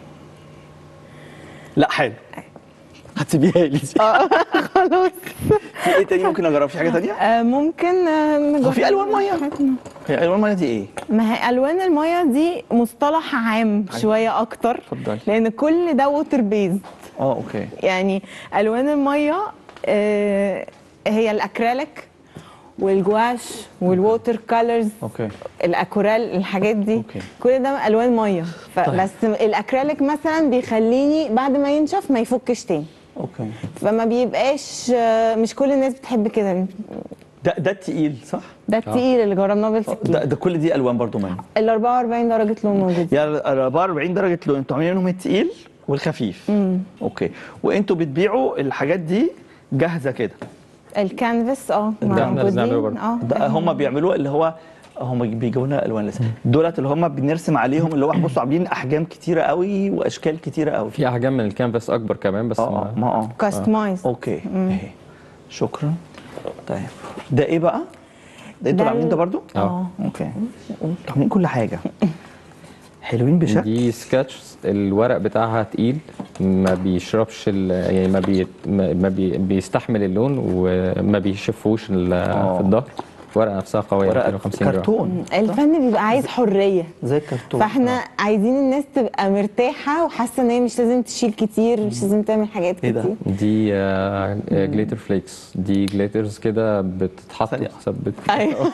[SPEAKER 2] لا حلو هتسيبيها لي
[SPEAKER 8] خلاص
[SPEAKER 2] في ايه تاني ممكن اجرب في حاجه تانية
[SPEAKER 8] آه ممكن آه
[SPEAKER 2] هو في
[SPEAKER 8] نجرب
[SPEAKER 2] ألوان مية؟
[SPEAKER 8] حاجاتنا.
[SPEAKER 2] هي الوان الميه دي ايه
[SPEAKER 8] ما هي الوان الميه دي مصطلح عام شويه اكتر
[SPEAKER 2] اتفضلي.
[SPEAKER 8] لان كل ده ووتر بيز
[SPEAKER 2] اه اوكي
[SPEAKER 8] يعني الوان الميه آه هي الاكريليك والجواش والووتر كولرز
[SPEAKER 2] اوكي
[SPEAKER 8] الاكورال الحاجات دي
[SPEAKER 2] أوكي.
[SPEAKER 8] كل ده الوان ميه فبس الاكريليك مثلا بيخليني بعد ما ينشف ما يفكش تاني
[SPEAKER 2] اوكي
[SPEAKER 8] فما بيبقاش آه، مش كل الناس بتحب كده
[SPEAKER 2] ده ده التقيل صح
[SPEAKER 8] ده التقيل اللي جربناه
[SPEAKER 2] ده,
[SPEAKER 8] بالسكين
[SPEAKER 2] ده كل دي الوان برضو منه
[SPEAKER 8] ال 44 درجه لون موجود
[SPEAKER 2] يعني ال 44 درجه لون انتوا عاملين لهم التقيل والخفيف اوكي وانتوا بتبيعوا الحاجات دي جاهزه كده
[SPEAKER 8] الكانفاس اه
[SPEAKER 4] ده احنا اللي بنعمله
[SPEAKER 8] موجودين
[SPEAKER 4] برضه.
[SPEAKER 8] اه
[SPEAKER 2] ده هم بيعملوه اللي هو هم بيجيبوا لنا الوان لسه دولت اللي هم بنرسم عليهم اللي هو بصوا عاملين احجام كتيره قوي واشكال كتيره قوي
[SPEAKER 4] في احجام من الكانفاس اكبر كمان بس
[SPEAKER 2] اه اه
[SPEAKER 4] ما
[SPEAKER 2] ما اه
[SPEAKER 8] كاستمايز
[SPEAKER 2] اوكي اهي شكرا طيب ده ايه بقى؟ ده انتوا اللي
[SPEAKER 8] ده
[SPEAKER 2] عاملين ده
[SPEAKER 8] ال-
[SPEAKER 2] برضو؟
[SPEAKER 8] اه
[SPEAKER 2] اوكي انتوا عاملين كل حاجه حلوين بشكل
[SPEAKER 4] دي سكتش الورق بتاعها تقيل ما بيشربش ال- يعني ما بي ما ما بي بيستحمل اللون وما بيشفوش ال-
[SPEAKER 2] آه.
[SPEAKER 4] في الظهر الورقه نفسها قويه
[SPEAKER 2] ورقه
[SPEAKER 4] 250 جرام
[SPEAKER 2] كرتون
[SPEAKER 8] الفن بيبقى عايز حريه
[SPEAKER 2] زي الكرتون
[SPEAKER 8] فاحنا عايزين الناس تبقى مرتاحه وحاسه ان هي مش لازم تشيل كتير مش لازم تعمل حاجات
[SPEAKER 2] إيه ده؟
[SPEAKER 8] كتير
[SPEAKER 4] دي جليتر فليكس دي جليترز كده بتتحط
[SPEAKER 2] ثانية.
[SPEAKER 4] وتثبت
[SPEAKER 8] ايوه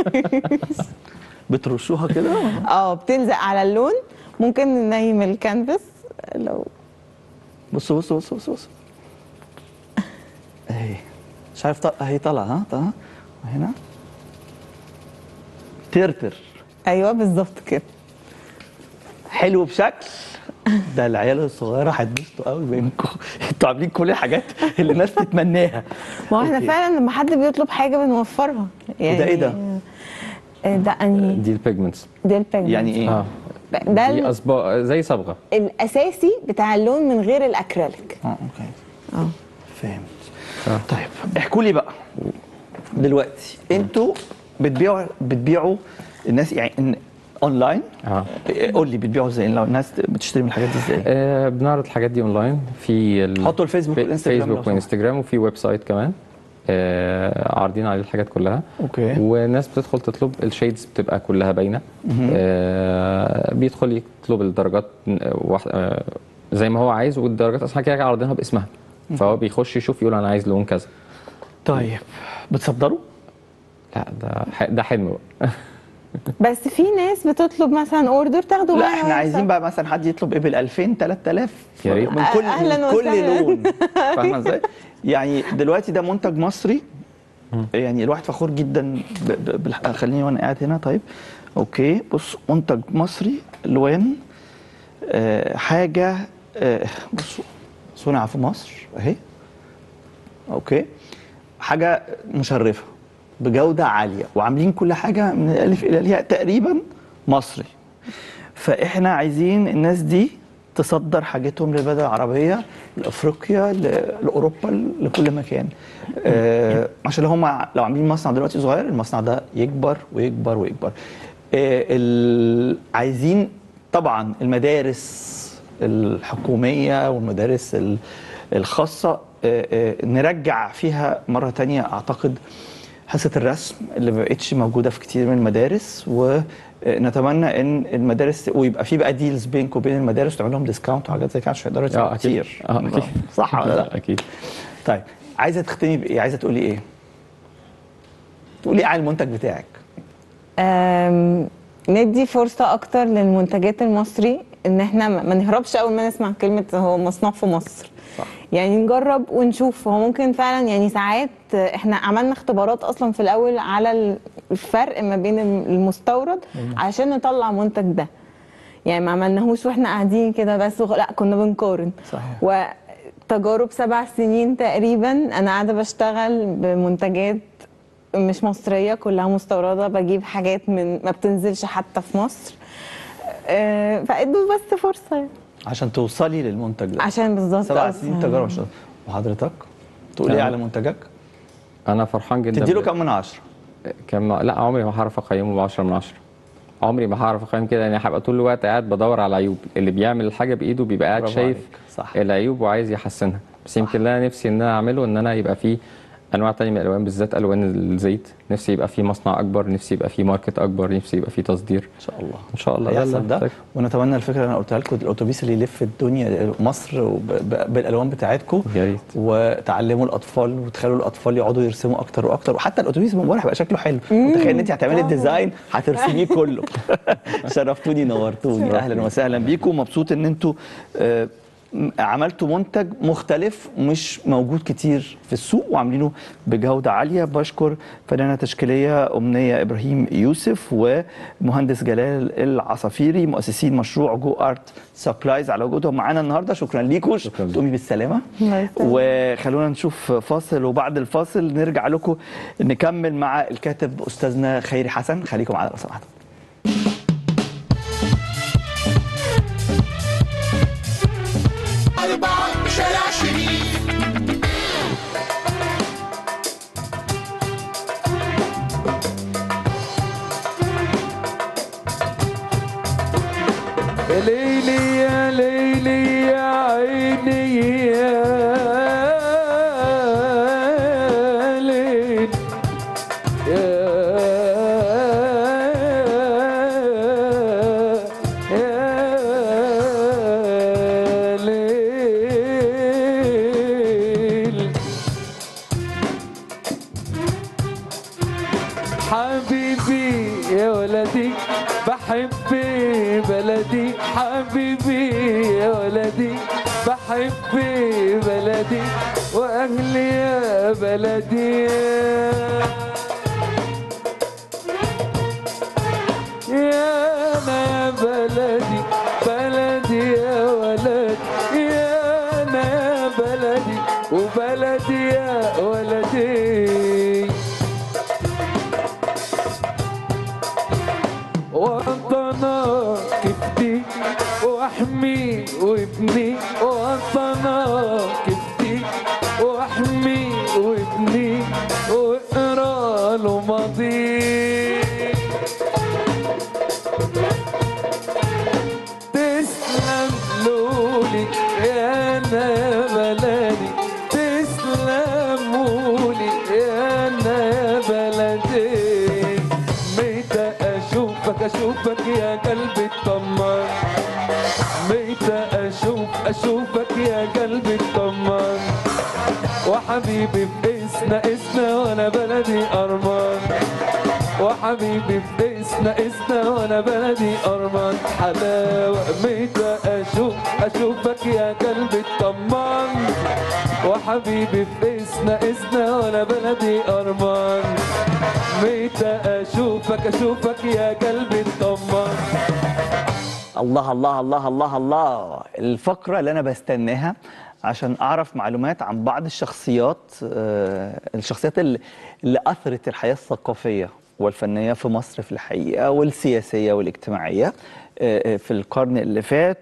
[SPEAKER 2] بترشوها كده
[SPEAKER 8] اه بتلزق على اللون ممكن ننيم الكانفاس لو
[SPEAKER 2] بصوا بصوا بصوا بصوا بصوا اهي مش عارف طل... اهي طالعه ها طالعه وهنا ترتر
[SPEAKER 8] ايوه بالظبط كده
[SPEAKER 2] حلو بشكل ده العيال الصغيره هيتبسطوا قوي منكم انتوا عاملين كل الحاجات اللي الناس تتمناها
[SPEAKER 8] ما هو احنا
[SPEAKER 2] أوكي.
[SPEAKER 8] فعلا لما حد بيطلب حاجه بنوفرها يعني
[SPEAKER 2] وده إيه ده؟
[SPEAKER 8] آه، ده انهي
[SPEAKER 4] دي البيجمنتس
[SPEAKER 8] ده البيجمنت
[SPEAKER 2] يعني ايه؟
[SPEAKER 4] اه
[SPEAKER 8] ده
[SPEAKER 4] دي
[SPEAKER 8] ال-
[SPEAKER 4] اصبع زي صبغه
[SPEAKER 8] الاساسي بتاع اللون من غير الاكريليك
[SPEAKER 2] اه اوكي
[SPEAKER 8] اه
[SPEAKER 2] فهمت طيب احكوا لي بقى دلوقتي انتوا بتبيعوا بتبيعوا الناس يعني إن- اونلاين
[SPEAKER 4] اه
[SPEAKER 2] قول لي بتبيعوا ازاي لو الناس بتشتري من الحاجات دي ازاي
[SPEAKER 4] آه، بنعرض الحاجات دي اونلاين في ال...
[SPEAKER 2] حطوا الفيسبوك
[SPEAKER 4] في-
[SPEAKER 2] والإنستجرام لو
[SPEAKER 4] فيسبوك
[SPEAKER 2] سمحت.
[SPEAKER 4] وانستجرام وفي ويب سايت كمان آه، عارضين عليه الحاجات كلها
[SPEAKER 2] اوكي
[SPEAKER 4] والناس بتدخل تطلب الشيدز بتبقى كلها باينه آه، بيدخل يطلب الدرجات آه، واحد- آه، زي ما هو عايز والدرجات اصلا كده كده عارضينها باسمها فهو بيخش يشوف يقول انا عايز لون كذا
[SPEAKER 2] طيب بتصدروا
[SPEAKER 4] لا ده ح- ده حلم بقى
[SPEAKER 8] بس في ناس بتطلب مثلا اوردر تاخده
[SPEAKER 2] لا
[SPEAKER 8] معاها
[SPEAKER 2] احنا عايزين
[SPEAKER 8] ويحصل.
[SPEAKER 2] بقى مثلا حد يطلب ايه بال 2000 3000
[SPEAKER 4] يا ريت.
[SPEAKER 2] من كل
[SPEAKER 8] أهلاً
[SPEAKER 2] من كل
[SPEAKER 8] وسهلاً.
[SPEAKER 2] لون فاهمه ازاي؟ يعني دلوقتي ده منتج مصري يعني الواحد فخور جدا ب... ب... بالح- خليني وانا قاعد هنا طيب اوكي بص منتج مصري الوان آه حاجه آه بصوا صنع في مصر اهي اوكي حاجه مشرفه بجوده عاليه وعاملين كل حاجه من الالف الى الياء تقريبا مصري فاحنا عايزين الناس دي تصدر حاجتهم للبلد العربيه لافريقيا ل- لاوروبا لكل مكان آه عشان لو هم لو عاملين مصنع دلوقتي صغير المصنع ده يكبر ويكبر ويكبر آه ال- عايزين طبعا المدارس الحكوميه والمدارس ال- الخاصه آه، آه، نرجع فيها مره تانية اعتقد حصه الرسم اللي ما بقتش موجوده في كتير من المدارس ونتمنى ان المدارس ويبقى في بقى ديلز بينك وبين المدارس تعمل لهم ديسكاونت وحاجات زي كده عشان يقدروا يدفعوا
[SPEAKER 4] اه اكيد
[SPEAKER 2] كتير
[SPEAKER 4] اه اكيد
[SPEAKER 2] صح ولا لا؟
[SPEAKER 4] اكيد
[SPEAKER 2] طيب عايزه تختمي بايه؟ عايزه تقولي ايه؟ تقولي ايه عن المنتج بتاعك؟
[SPEAKER 8] آم، ندي فرصة أكتر للمنتجات المصري إن إحنا ما ما نهربش أول ما نسمع كلمة هو مصنوع في مصر
[SPEAKER 2] صح.
[SPEAKER 8] يعني نجرب ونشوف هو ممكن فعلا يعني ساعات إحنا عملنا اختبارات أصلا في الأول على الفرق ما بين المستورد عشان نطلع منتج ده يعني ما عملناهوش واحنا قاعدين كده بس وخ... لا كنا بنقارن
[SPEAKER 2] صحيح.
[SPEAKER 8] وتجارب سبع سنين تقريبا انا قاعده بشتغل بمنتجات مش مصريه كلها مستورده بجيب حاجات من ما بتنزلش حتى في مصر آه، فادوا بس فرصه يعني.
[SPEAKER 2] عشان توصلي للمنتج ده
[SPEAKER 8] عشان بالظبط
[SPEAKER 2] سبع
[SPEAKER 8] أصلاً.
[SPEAKER 2] سنين تجارب عشان وحضرتك تقول ايه
[SPEAKER 4] تمام.
[SPEAKER 2] على منتجك؟
[SPEAKER 4] انا فرحان جدا
[SPEAKER 2] تديله
[SPEAKER 4] ب-
[SPEAKER 2] كام من عشرة؟
[SPEAKER 4] كم لا عمري ما هعرف اقيمه ب 10 من 10 عمري ما هعرف اقيم كده يعني هبقى طول الوقت قاعد بدور على عيوب اللي بيعمل الحاجه بايده بيبقى قاعد
[SPEAKER 2] برافو
[SPEAKER 4] شايف
[SPEAKER 2] عليك. صح.
[SPEAKER 4] العيوب وعايز يحسنها بس يمكن اللي انا نفسي ان انا اعمله ان انا يبقى فيه انواع تانية من الالوان بالذات الوان الزيت نفسي يبقى فيه مصنع اكبر نفسي يبقى فيه ماركت اكبر نفسي يبقى فيه تصدير
[SPEAKER 2] ان شاء الله
[SPEAKER 4] ان شاء الله ده اللي
[SPEAKER 2] هيحصل ده
[SPEAKER 4] محتاج.
[SPEAKER 2] ونتمنى الفكره اللي انا قلتها لكم الاتوبيس اللي يلف الدنيا مصر وب- ب- بالالوان بتاعتكم
[SPEAKER 4] يا ريت.
[SPEAKER 2] وتعلموا الاطفال وتخلوا الاطفال يقعدوا يرسموا اكتر واكتر وحتى الاتوبيس من بره هيبقى شكله حلو متخيل ان انت هتعملي الديزاين هترسميه كله شرفتوني نورتوني اهلا وسهلا بيكم مبسوط ان انتوا آه، م- عملتوا منتج مختلف مش موجود كتير في السوق وعاملينه بجوده عاليه بشكر فنانه تشكيليه امنيه ابراهيم يوسف ومهندس جلال العصافيري مؤسسين مشروع جو ارت سبلايز على وجودهم معانا النهارده شكرا ليكم
[SPEAKER 4] شكراً.
[SPEAKER 2] تقومي بالسلامه
[SPEAKER 8] الله يسلمك.
[SPEAKER 2] وخلونا نشوف فاصل وبعد الفاصل نرجع لكم نكمل مع الكاتب استاذنا خيري حسن خليكم معانا لو سمحتوا
[SPEAKER 5] أربعة شارع شريف
[SPEAKER 1] يا ليلي يا ليلي يا عيني يا ليل يا يا ليل حبيبي يا ولدي بحب بلدي حبيبي يا ولدي بحب بلدي واهلي يا بلدي يا انا يا بلدي بلدي يا ولد يا انا يا بلدي وبلدي يا ولدي وطنا كفتي واحمي وابني وطنا كفتي واحمي وابني واقرا له ماضي تسلم لولي يا انا يا بلدي تسلم لولي يا انا يا بلدي ميتة اشوفك اشوفك يا قلبي الطمان ميتة اشوف اشوفك يا قلبي الطمان وحبيبي باسنا اسنا وانا بلدي ارمان وحبيبي في اسنا اسنا وانا بلدي ارمان حلاوه متى اشوف اشوفك يا قلبي الطمان وحبيبي في اسنا اسنا وانا بلدي ارمان متى اشوفك اشوفك يا قلبي الطمان
[SPEAKER 2] الله الله الله الله الله الفقرة اللي أنا بستناها عشان أعرف معلومات عن بعض الشخصيات آه، الشخصيات اللي, اللي أثرت الحياة الثقافية والفنية في مصر في الحقيقة والسياسية والاجتماعية آه، آه، في القرن اللي فات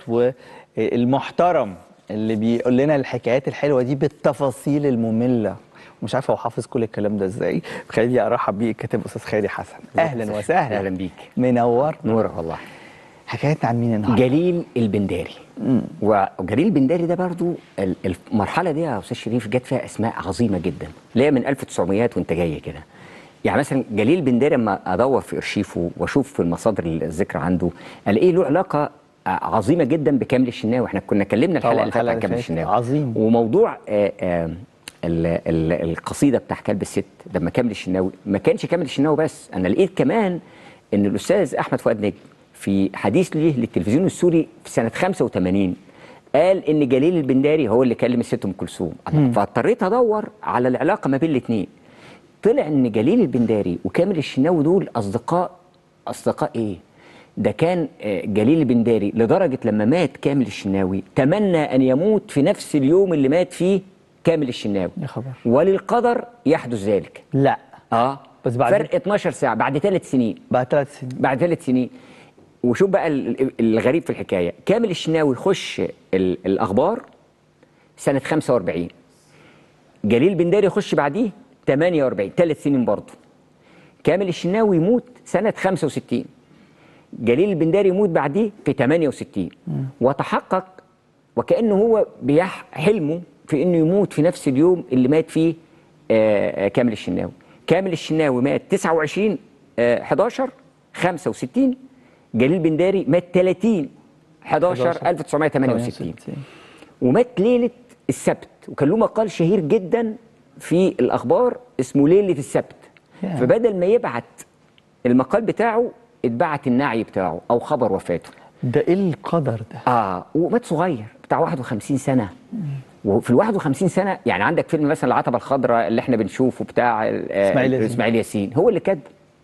[SPEAKER 2] والمحترم اللي بيقول لنا الحكايات الحلوة دي بالتفاصيل المملة مش عارف هو حافظ كل الكلام ده ازاي خليني ارحب بيه الكاتب استاذ خالد حسن اهلا وسهلا
[SPEAKER 6] أهلا بيك.
[SPEAKER 2] منور
[SPEAKER 6] نور والله
[SPEAKER 2] حكايتنا عن مين النهارده
[SPEAKER 6] جليل البنداري وجليل البنداري ده برضو ال- المرحله دي يا استاذ شريف جت فيها اسماء عظيمه جدا اللي هي من 1900 وانت جاي كده يعني مثلا جليل البنداري لما ادور في ارشيفه واشوف في المصادر الذكر عنده الاقيه له علاقه عظيمه جدا بكامل الشناوي احنا كنا اتكلمنا الحلقه
[SPEAKER 2] طبعاً
[SPEAKER 6] اللي فاتت
[SPEAKER 2] الحلقة
[SPEAKER 6] عن
[SPEAKER 2] اللي
[SPEAKER 6] كامل
[SPEAKER 2] فاتت.
[SPEAKER 6] الشناوي
[SPEAKER 2] عظيم.
[SPEAKER 6] وموضوع آه، آه، ال- ال- القصيده بتاع كلب الست لما كامل الشناوي ما كانش كامل الشناوي بس انا لقيت كمان ان الاستاذ احمد فؤاد نجم في حديث ليه للتلفزيون السوري في سنه 85 قال ان جليل البنداري هو اللي كلم الست ام كلثوم فاضطريت ادور على العلاقه ما بين الاثنين طلع ان جليل البنداري وكامل الشناوي دول اصدقاء اصدقاء ايه ده كان آه، جليل البنداري لدرجه لما مات كامل الشناوي تمنى ان يموت في نفس اليوم اللي مات فيه كامل الشناوي
[SPEAKER 2] يا خبر.
[SPEAKER 6] وللقدر يحدث ذلك
[SPEAKER 2] لا
[SPEAKER 6] اه
[SPEAKER 2] بس بعد-
[SPEAKER 6] فرق 12 ساعه بعد ثلاث سنين
[SPEAKER 2] بعد ثلاث سنين
[SPEAKER 6] بعد ثلاث سنين وشوف بقى ال- ال- الغريب في الحكايه كامل الشناوي يخش ال- الاخبار سنه 45 جليل بنداري يخش بعديه 48 ثلاث سنين برضه كامل الشناوي يموت سنه 65 جليل البنداري يموت بعديه في 68 وتحقق وكانه هو بيح حلمه في انه يموت في نفس اليوم اللي مات فيه آه، آه، كامل الشناوي كامل الشناوي مات 29 آه، 11 65 جليل بنداري مات 30 11 1968 ومات ليله السبت وكان له مقال شهير جدا في الاخبار اسمه ليله السبت
[SPEAKER 2] يا.
[SPEAKER 6] فبدل ما يبعت المقال بتاعه اتبعت النعي بتاعه او خبر وفاته
[SPEAKER 2] ده ايه القدر ده
[SPEAKER 6] اه ومات صغير بتاع 51 سنه وفي ال 51 سنه يعني عندك فيلم مثلا العتبه الخضراء اللي احنا بنشوفه بتاع آه،
[SPEAKER 2] إسماعيل ياسين.
[SPEAKER 6] اسماعيل ياسين هو اللي كاتبه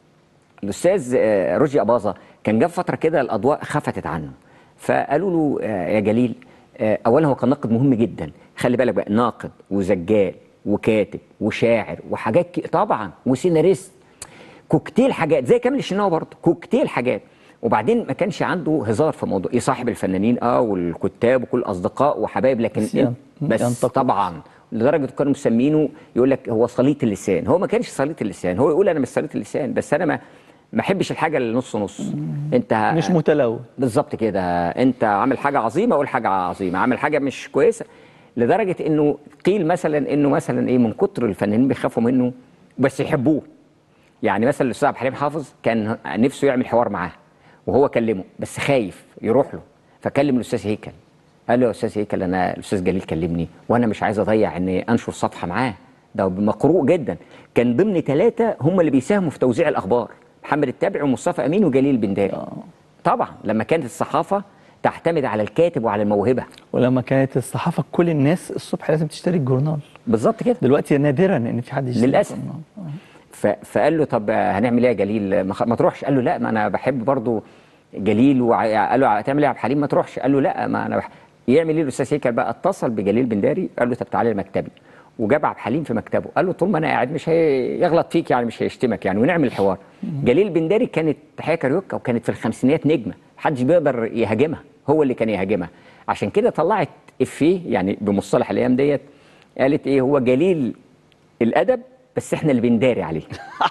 [SPEAKER 6] الاستاذ آه، رشدي اباظه كان جاب فتره كده الاضواء خفتت عنه فقالوا له آه، يا جليل آه، اولا هو كان ناقد مهم جدا خلي بالك بقى ناقد وزجال وكاتب وشاعر وحاجات ك- طبعا وسيناريست كوكتيل حاجات زي كامل الشناوي برضه كوكتيل حاجات وبعدين ما كانش عنده هزار في موضوع يصاحب الفنانين اه والكتاب وكل اصدقاء وحبايب لكن
[SPEAKER 2] بس ين-
[SPEAKER 6] بس
[SPEAKER 2] ينتقد.
[SPEAKER 6] طبعا لدرجه كانوا مسمينه يقول لك هو صليط اللسان هو ما كانش صليط اللسان هو يقول انا مش صليط اللسان بس انا ما ما احبش الحاجه اللي نص نص انت
[SPEAKER 2] مش متلون
[SPEAKER 6] بالظبط كده انت عامل حاجه عظيمه اقول حاجه عظيمه عامل حاجه مش كويسه لدرجه انه قيل مثلا انه مثلا ايه من كتر الفنانين بيخافوا منه بس يحبوه يعني مثلا الاستاذ عبد الحليم حافظ كان نفسه يعمل حوار معاه وهو كلمه بس خايف يروح له فكلم الاستاذ هيكل قال له يا استاذ هيكل انا الاستاذ جليل كلمني وانا مش عايز اضيع اني انشر صفحه معاه ده مقروء جدا كان ضمن ثلاثه هم اللي بيساهموا في توزيع الاخبار محمد التابع ومصطفى امين وجليل بنداري طبعا لما كانت الصحافه تعتمد على الكاتب وعلى الموهبه
[SPEAKER 2] ولما كانت الصحافه كل الناس الصبح لازم تشتري الجورنال
[SPEAKER 6] بالظبط كده
[SPEAKER 2] دلوقتي نادرا ان في حد يشتري
[SPEAKER 6] للأسف.
[SPEAKER 2] الجورنال.
[SPEAKER 6] ف... فقال له طب هنعمل ايه يا جليل ما, خ... ما تروحش قال له لا ما انا بحب برضو جليل وع... قال له هتعمل ايه يا عبد الحليم ما تروحش قال له لا ما انا بح... يعمل ايه الاستاذ هيكل بقى اتصل بجليل بنداري قال له طب تعالى مكتبي وجاب عبد الحليم في مكتبه قال له طول ما انا قاعد مش هيغلط فيك يعني مش هيشتمك يعني ونعمل الحوار جليل بنداري كانت تحيه كاريوكا وكانت في الخمسينات نجمه محدش بيقدر يهاجمها هو اللي كان يهاجمها عشان كده طلعت افيه يعني بمصطلح الايام ديت قالت ايه هو جليل الادب بس احنا اللي بنداري عليه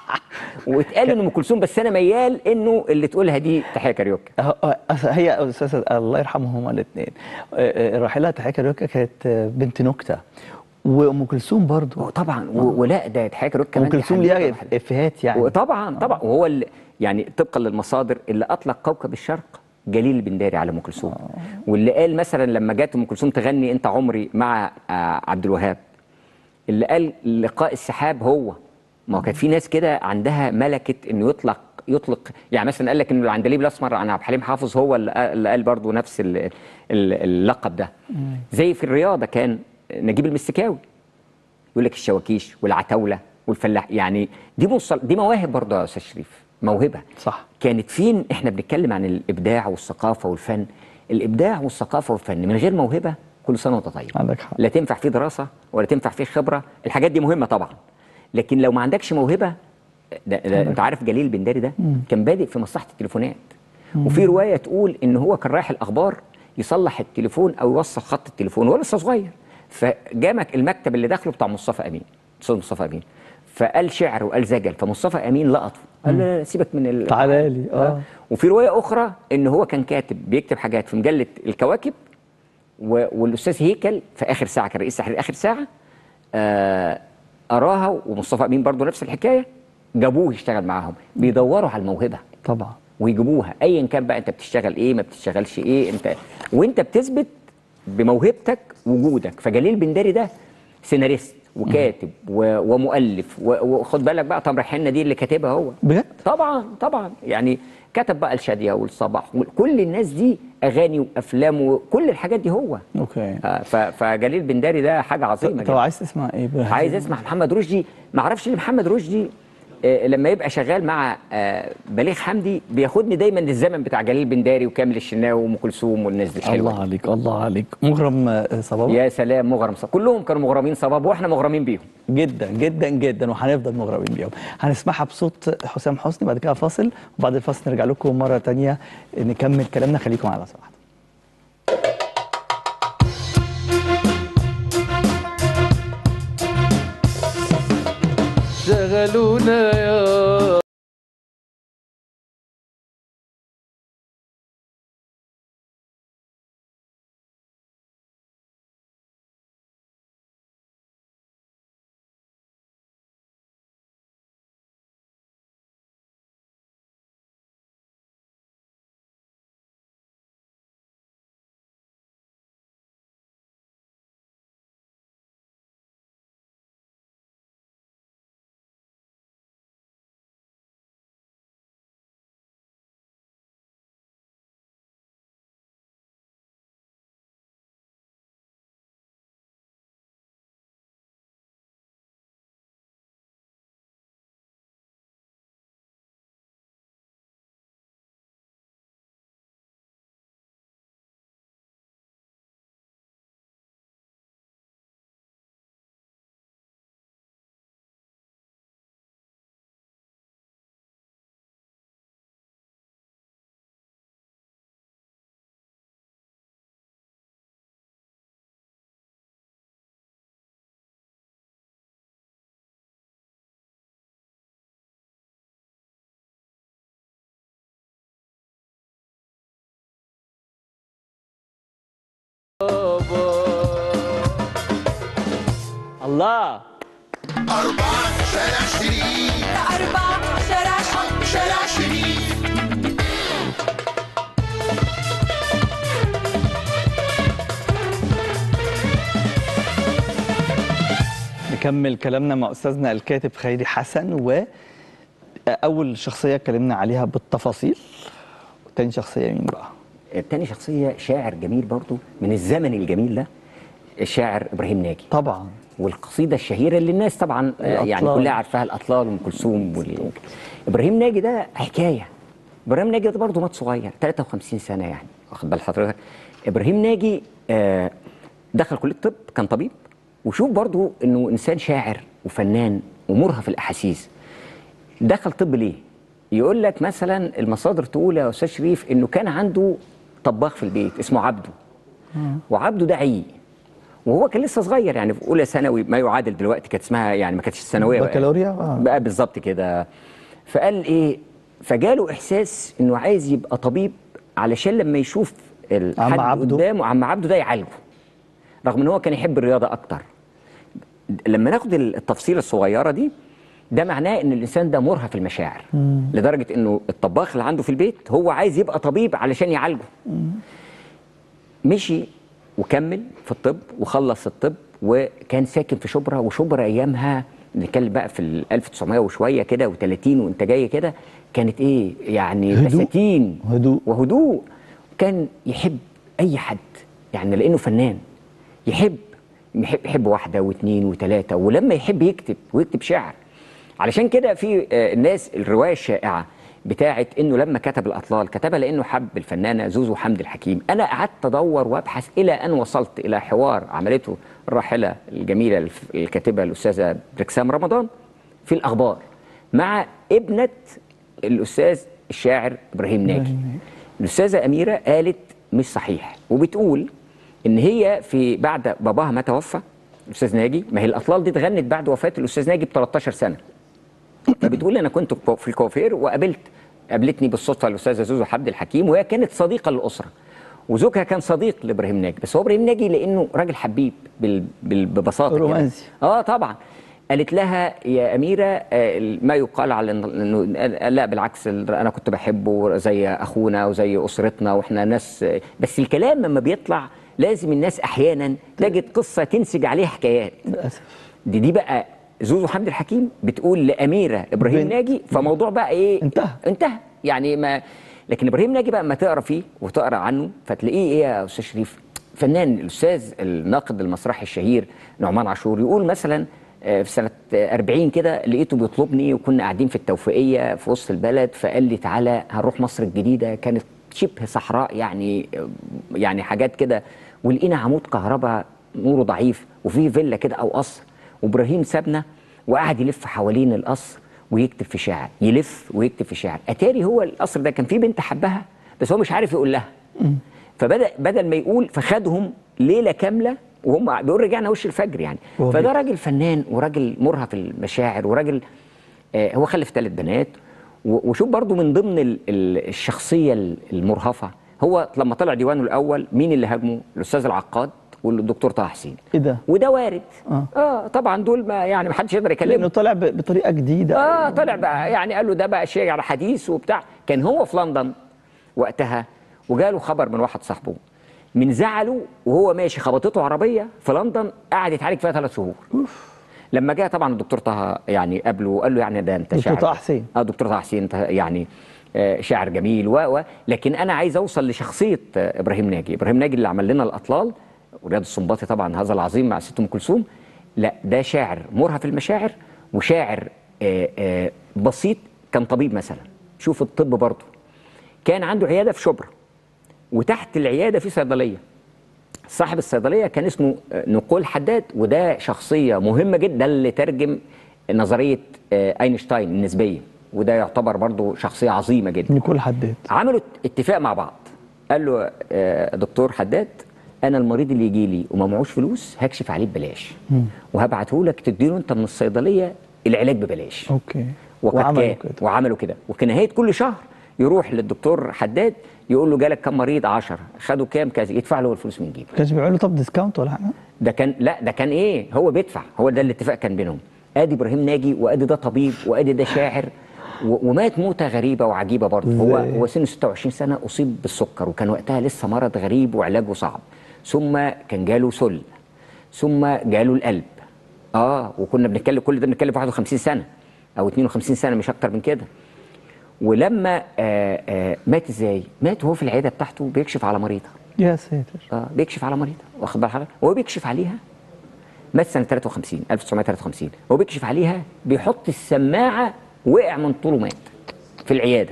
[SPEAKER 6] واتقال ان ام كلثوم بس انا ميال انه اللي تقولها دي تحيه كاريوكا
[SPEAKER 2] أه- أه- هي اساسا الله يرحمهما الاثنين الراحله تحيه كاريوكا كانت آه، بنت نكته وام كلثوم برضو
[SPEAKER 6] طبعا و- ولا ده تحيه كاريوكا
[SPEAKER 2] ام
[SPEAKER 6] كمان دي
[SPEAKER 2] كلثوم
[SPEAKER 6] حدوتة
[SPEAKER 2] ليها
[SPEAKER 6] لوحدها.
[SPEAKER 2] افيهات يعني
[SPEAKER 6] وطبعا طبعا وهو اللي يعني طبقا للمصادر اللي اطلق كوكب الشرق جليل البنداري على ام كلثوم واللي قال مثلا لما جت ام كلثوم تغني انت عمري مع آه، عبد الوهاب اللي قال لقاء السحاب هو ما هو كانت في ناس كده عندها ملكه انه يطلق يطلق يعني مثلا قال لك انه العندليب الاسمر عن عبد الحليم حافظ هو اللي قال- اللي قال برضه نفس ال- ال- اللقب ده زي في الرياضه كان نجيب المستكاوي يقول لك الشواكيش والعتاوله والفلاح يعني دي مصل... دي مواهب برضه يا استاذ شريف موهبه
[SPEAKER 2] صح
[SPEAKER 6] كانت فين احنا بنتكلم عن الابداع والثقافه والفن الابداع والثقافه والفن من غير موهبه كل سنه وانت طيب
[SPEAKER 2] عندك حق
[SPEAKER 6] لا تنفع فيه دراسه ولا تنفع فيه خبره الحاجات دي مهمه طبعا لكن لو ما عندكش موهبه ده, ده انت عارف جليل البنداري ده كان بادئ في مصلحه التليفونات وفي روايه تقول ان هو كان رايح الاخبار يصلح التليفون او يوصل خط التليفون وهو لسه صغير فجامك المكتب اللي داخله بتاع مصطفى امين استاذ مصطفى امين فقال شعر وقال زجل فمصطفى امين لقطه قال له لا لا سيبك من ال...
[SPEAKER 2] تعالى لي اه
[SPEAKER 6] وفي روايه اخرى ان هو كان كاتب بيكتب حاجات في مجله الكواكب و... والاستاذ هيكل في اخر ساعه كان رئيس تحرير اخر ساعه آه اراها ومصطفى امين برضو نفس الحكايه جابوه يشتغل معاهم بيدوروا على الموهبه
[SPEAKER 2] طبعا
[SPEAKER 6] ويجيبوها ايا كان بقى انت بتشتغل ايه ما بتشتغلش ايه انت وانت بتثبت بموهبتك وجودك فجليل بنداري ده سيناريست وكاتب و... ومؤلف و... وخد بالك بقى تمر حنه دي اللي كاتبها هو
[SPEAKER 2] بجد
[SPEAKER 6] طبعا طبعا يعني كتب بقى الشاديه والصباح كل الناس دي اغاني وافلام وكل الحاجات دي هو
[SPEAKER 2] اوكي
[SPEAKER 6] آه، ف... فجليل بنداري ده حاجه عظيمه
[SPEAKER 2] طب
[SPEAKER 6] جدا
[SPEAKER 2] عايز تسمع ايه بقى
[SPEAKER 6] عايز اسمع محمد رشدي ما اعرفش ليه محمد رشدي آه، لما يبقى شغال مع آه، بليغ حمدي بياخدني دايما للزمن بتاع جليل بنداري وكامل الشناوي وام كلثوم والناس دي الحلوه
[SPEAKER 2] الله عليك الله عليك مغرم آه، صبابه
[SPEAKER 6] يا سلام مغرم صباح كلهم كانوا مغرمين صباب واحنا مغرمين بيهم
[SPEAKER 2] جدا جدا جدا وهنفضل مغرمين بيهم هنسمعها بصوت حسام حسني بعد كده فاصل وبعد الفاصل نرجع لكم مره تانية نكمل كلامنا خليكم على صراحه
[SPEAKER 1] شغلونا يا
[SPEAKER 2] الله
[SPEAKER 5] أربعة شارع شريف
[SPEAKER 7] أربعة شارع شريف
[SPEAKER 5] شارع شريف
[SPEAKER 2] نكمل كلامنا مع استاذنا الكاتب خيري حسن و اول شخصيه اتكلمنا عليها بالتفاصيل تاني شخصيه مين بقى
[SPEAKER 6] تاني شخصيه شاعر جميل برضو من الزمن الجميل ده الشاعر ابراهيم ناجي
[SPEAKER 2] طبعا
[SPEAKER 6] والقصيده الشهيره اللي الناس طبعا آه، يعني
[SPEAKER 2] الأطلال.
[SPEAKER 6] كلها عارفاها الاطلال وام كلثوم وال... ابراهيم ناجي ده حكايه ابراهيم ناجي ده برضه مات صغير 53 سنه يعني واخد بال حضرتك ابراهيم ناجي آه، دخل كليه الطب كان طبيب وشوف برضه انه انسان شاعر وفنان ومرهف الاحاسيس دخل طب ليه؟ يقول لك مثلا المصادر تقول يا استاذ شريف انه كان عنده طباخ في البيت اسمه عبده وعبده ده عي وهو كان لسه صغير يعني في اولى ثانوي ما يعادل دلوقتي كانت اسمها يعني ما كانتش الثانويه بقى.
[SPEAKER 2] بكالوريا؟ آه.
[SPEAKER 6] بقى بالظبط كده فقال ايه فجاله احساس انه عايز يبقى طبيب علشان لما يشوف ال-
[SPEAKER 2] عم
[SPEAKER 6] حد
[SPEAKER 2] عبده؟
[SPEAKER 6] قدامه عم عبده ده يعالجه رغم ان هو كان يحب الرياضه اكتر لما ناخد التفصيله الصغيره دي ده معناه ان الانسان ده مرهف المشاعر لدرجه انه الطباخ اللي عنده في البيت هو عايز يبقى طبيب علشان يعالجه مشي وكمل في الطب وخلص الطب وكان ساكن في شبرا وشبرا ايامها نتكلم بقى في ال 1900 وشويه كده و30 وانت جاي كده كانت ايه يعني
[SPEAKER 2] هدوء.
[SPEAKER 6] بساتين
[SPEAKER 2] هدوء.
[SPEAKER 6] وهدوء كان يحب اي حد يعني لانه فنان يحب يحب, يحب واحده واثنين وثلاثه ولما يحب يكتب ويكتب شعر علشان كده في آه، الناس الروايه الشائعه بتاعت انه لما كتب الاطلال كتبها لانه حب الفنانه زوزو حمد الحكيم انا قعدت ادور وابحث الى ان وصلت الى حوار عملته الراحله الجميله الف- الكاتبه الاستاذه بركسام رمضان في الاخبار مع ابنه الاستاذ الشاعر ابراهيم ناجي الاستاذه اميره قالت مش صحيح وبتقول ان هي في بعد باباها ما توفى الاستاذ ناجي ما هي الاطلال دي اتغنت بعد وفاه الاستاذ ناجي ب 13 سنه فبتقول انا كنت في الكوافير وقابلت قابلتني بالصدفه الاستاذه زوزو حمد الحكيم وهي كانت صديقه للاسره وزوجها كان صديق لابراهيم ناجي بس هو ابراهيم ناجي لانه راجل حبيب بال... بال... ببساطه كده.
[SPEAKER 2] رومانسي.
[SPEAKER 6] اه طبعا قالت لها يا اميره آه، ما يقال على إن- انه لا بالعكس ال- انا كنت بحبه زي اخونا وزي اسرتنا واحنا ناس بس الكلام لما بيطلع لازم الناس احيانا تجد قصه تنسج عليها حكايات
[SPEAKER 2] للاسف
[SPEAKER 6] دي دي بقى زوزو حمد الحكيم بتقول لاميره ابراهيم
[SPEAKER 2] بنت.
[SPEAKER 6] ناجي فموضوع بقى ايه
[SPEAKER 2] انتهى.
[SPEAKER 6] انتهى يعني ما لكن ابراهيم ناجي بقى ما تقرا فيه وتقرا عنه فتلاقيه ايه يا استاذ شريف فنان الاستاذ الناقد المسرحي الشهير نعمان عاشور يقول مثلا آه، في سنه آه، 40 كده لقيته بيطلبني وكنا قاعدين في التوفيقيه في وسط البلد فقال لي تعالى هنروح مصر الجديده كانت شبه صحراء يعني آه، يعني حاجات كده ولقينا عمود كهرباء نوره ضعيف وفيه فيلا كده او قصر وابراهيم سابنا وقعد يلف حوالين القصر ويكتب في شعر يلف ويكتب في شعر اتاري هو القصر ده كان فيه بنت حبها بس هو مش عارف يقول لها فبدا بدل ما يقول فخدهم ليله كامله وهم بيقول رجعنا وش الفجر يعني
[SPEAKER 2] وهو
[SPEAKER 6] فده
[SPEAKER 2] بيكتب.
[SPEAKER 6] راجل فنان وراجل مرهف المشاعر وراجل آه هو خلف ثلاث بنات و- وشوف برضو من ضمن ال- ال- الشخصيه ال- المرهفه هو لما طلع ديوانه الاول مين اللي هاجمه الاستاذ العقاد والدكتور طه حسين
[SPEAKER 2] ايه ده؟
[SPEAKER 6] وده وارد
[SPEAKER 2] آه.
[SPEAKER 6] اه طبعا دول ما يعني ما حدش يقدر يكلمه
[SPEAKER 2] لانه طالع ب- بطريقه جديده
[SPEAKER 6] اه طلع بقى يعني قال له ده بقى شيء حديث وبتاع كان هو في لندن وقتها وجاله خبر من واحد صاحبه من زعله وهو ماشي خبطته عربيه في لندن قعد يتعالج فيها ثلاث شهور لما جاء طبعا الدكتور طه يعني قابله وقال له يعني ده انت
[SPEAKER 2] دكتور
[SPEAKER 6] شاعر
[SPEAKER 2] طه حسين.
[SPEAKER 6] اه دكتور طه حسين انت يعني آه، شاعر جميل و و لكن انا عايز اوصل لشخصيه آه، ابراهيم ناجي ابراهيم ناجي اللي عمل لنا الاطلال ورياض السنباطي طبعا هذا العظيم مع ست ام كلثوم لا ده شاعر مرهف المشاعر وشاعر آه، آه، بسيط كان طبيب مثلا شوف الطب برضه كان عنده عياده في شبرا وتحت العياده في صيدليه صاحب الصيدليه كان اسمه آه، نقول حداد وده شخصيه مهمه جدا اللي ترجم نظريه آه، اينشتاين النسبيه وده يعتبر برضه شخصيه عظيمه جدا
[SPEAKER 2] نيكول حداد
[SPEAKER 6] عملوا اتفاق مع بعض قال له آه، دكتور حداد انا المريض اللي يجي لي وما معوش فلوس هكشف عليه ببلاش وهبعته لك تديله انت من الصيدليه العلاج ببلاش
[SPEAKER 2] اوكي
[SPEAKER 6] وقد
[SPEAKER 2] وعملوا
[SPEAKER 6] كان
[SPEAKER 2] كده
[SPEAKER 6] وعملوا كده وكان نهايه كل شهر يروح للدكتور حداد يقول له جالك كم مريض 10 خدوا كام كذا يدفع له الفلوس من جيبه
[SPEAKER 2] كانش بيعملوا طب ديسكاونت ولا حاجه
[SPEAKER 6] ده كان لا ده كان ايه هو بيدفع هو ده الاتفاق كان بينهم ادي ابراهيم ناجي وادي ده طبيب وادي ده شاعر و- ومات موته غريبه وعجيبه برضه هو
[SPEAKER 2] إزاي؟
[SPEAKER 6] هو سنه 26 سنه اصيب بالسكر وكان وقتها لسه مرض غريب وعلاجه صعب ثم كان جاله سل ثم جاله القلب اه وكنا بنتكلم كل ده بنتكلم في 51 سنه او 52 سنه مش اكتر من كده ولما آه آه مات ازاي مات وهو في العياده بتاعته بيكشف على مريضه
[SPEAKER 2] يا ساتر
[SPEAKER 6] اه بيكشف على مريضه واخد بال حضرتك وهو بيكشف عليها مات سنه 53 1953 هو بيكشف عليها بيحط السماعه وقع من طوله مات في العياده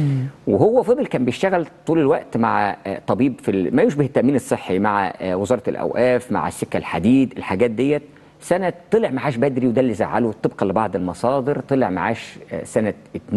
[SPEAKER 6] وهو فضل كان بيشتغل طول الوقت مع آه، طبيب في ال- ما يشبه التامين الصحي مع آه، وزاره الاوقاف مع السكه الحديد الحاجات ديت سنه طلع معاش بدري وده اللي زعله طبقا لبعض المصادر طلع معاش آه، سنه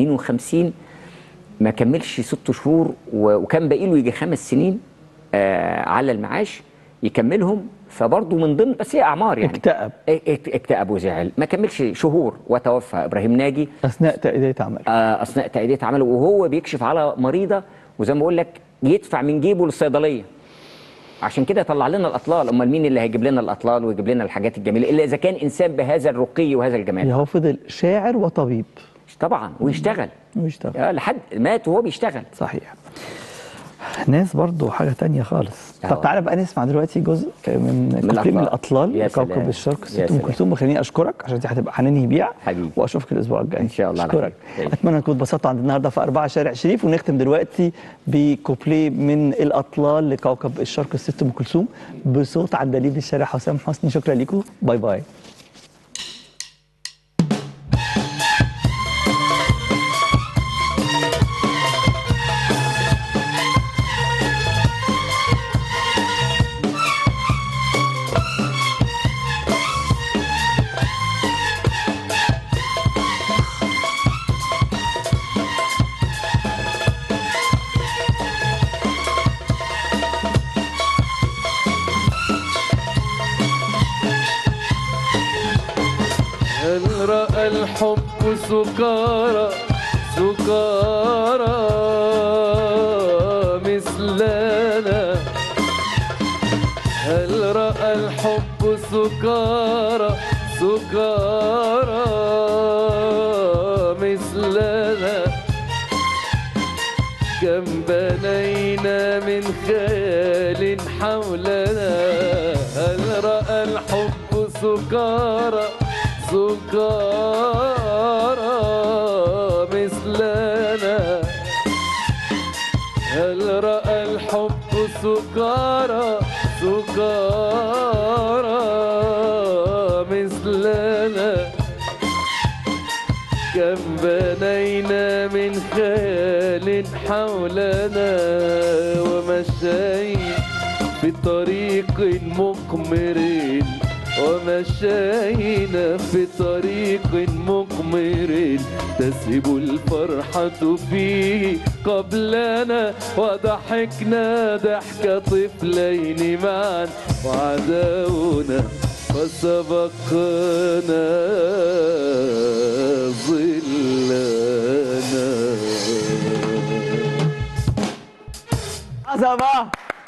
[SPEAKER 6] 52 ما كملش ست شهور و- وكان باقي له يجي خمس سنين آه على المعاش يكملهم فبرضه من ضمن بس هي اعمار يعني
[SPEAKER 2] اكتئب.
[SPEAKER 6] ا- ات- اكتئب وزعل ما كملش شهور وتوفى ابراهيم ناجي
[SPEAKER 2] اثناء تأدية عمل
[SPEAKER 6] آه اثناء تأدية عمله وهو بيكشف على مريضه وزي ما بقول لك يدفع من جيبه للصيدليه عشان كده طلع لنا الاطلال امال مين اللي هيجيب لنا الاطلال ويجيب لنا الحاجات الجميله الا اذا كان انسان بهذا الرقي وهذا الجمال
[SPEAKER 2] هو فضل شاعر وطبيب
[SPEAKER 6] طبعا ويشتغل
[SPEAKER 2] ويشتغل
[SPEAKER 6] آه لحد مات وهو بيشتغل
[SPEAKER 2] صحيح ناس برضو حاجة تانية خالص
[SPEAKER 6] آه.
[SPEAKER 2] طب تعالى بقى نسمع دلوقتي جزء من كوبليه من
[SPEAKER 6] الأطلال.
[SPEAKER 2] الأطلال
[SPEAKER 6] يا
[SPEAKER 2] لكوكب
[SPEAKER 6] سلام.
[SPEAKER 2] الشرق
[SPEAKER 6] يا
[SPEAKER 2] ست أم
[SPEAKER 6] سلام.
[SPEAKER 2] كلثوم وخليني أشكرك عشان دي هتبقى هننهي بيها
[SPEAKER 6] حبيبي.
[SPEAKER 2] وأشوفك الأسبوع الجاي
[SPEAKER 6] إن شاء الله على
[SPEAKER 2] أشكرك
[SPEAKER 6] خير.
[SPEAKER 2] أتمنى تكونوا اتبسطتوا عند النهاردة في أربعة شارع شريف ونختم دلوقتي بكوبليه من الأطلال لكوكب الشرق الست أم كلثوم بصوت عندليب الشارع حسام حسني شكرا لكم باي باي
[SPEAKER 1] هل رأى الحب سكارى سكارى مثلنا هل رأى الحب سكارى سكارى مثلنا كم بنينا من خيال حولنا هل رأى الحب سكارى سكارى مثلنا هل رأى الحب سكارى سكارى مثلنا كم بنينا من خيال حولنا ومشينا في طريق مقمر ومشينا في طريق مقمر تسهب الفرحة فيه قبلنا وضحكنا ضحك طفلين معا وعداونا فسبقنا ظلنا
[SPEAKER 2] عظمة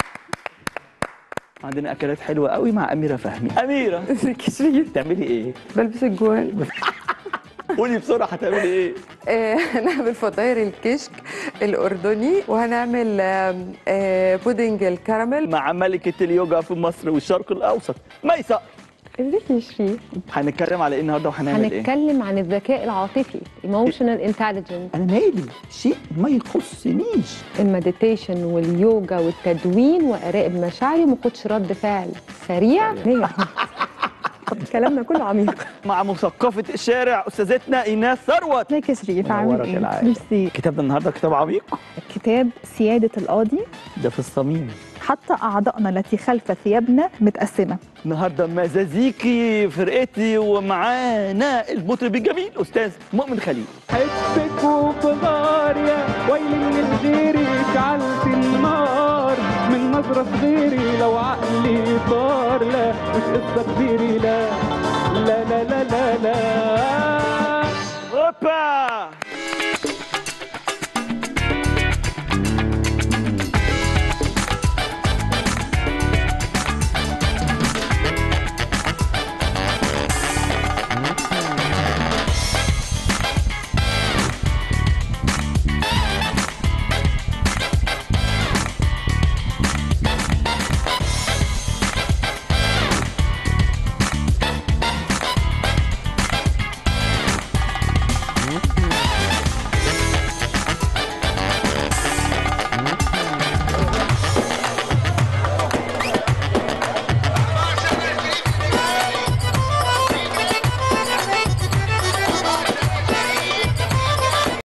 [SPEAKER 2] عندنا اكلات حلوه قوي مع اميره فهمي اميره
[SPEAKER 9] كشريف
[SPEAKER 2] تعملي ايه
[SPEAKER 9] بلبس الجوان
[SPEAKER 2] قولي بسرعه هتعملي ايه
[SPEAKER 9] آه، هنعمل فطاير الكشك الأردني وهنعمل آم، آه، بودنج الكراميل
[SPEAKER 2] مع ملكه اليوجا في مصر والشرق الاوسط ميسة
[SPEAKER 10] ازيك يا شريف
[SPEAKER 2] هنتكلم على ايه النهارده وهنعمل ايه
[SPEAKER 10] هنتكلم عن الذكاء العاطفي emotional intelligence
[SPEAKER 2] انا مالي شيء ما يخصنيش
[SPEAKER 10] المديتيشن واليوجا والتدوين وقراءة مشاعري وما كنتش رد فعل سريع مية. طب كلامنا كله عميق
[SPEAKER 2] مع مثقفه الشارع استاذتنا ايناس ثروت
[SPEAKER 11] ازيك يا شريف عامل
[SPEAKER 2] منورك
[SPEAKER 11] ايه؟
[SPEAKER 2] العالم.
[SPEAKER 11] ميرسي
[SPEAKER 2] كتابنا النهارده كتاب عميق
[SPEAKER 11] كتاب سيادة القاضي
[SPEAKER 2] ده في الصميم
[SPEAKER 11] حتى أعضائنا التي خلف ثيابنا متقسمة
[SPEAKER 2] النهارده مزازيكي فرقتي ومعانا المطرب الجميل استاذ مؤمن خليل
[SPEAKER 12] حبك وبغار يا ويلي من غيري اشعلت النار من نظرة غيري لو عقلي طار لا مش قصة كبيري لا لا لا لا لا, لا.
[SPEAKER 2] هوبا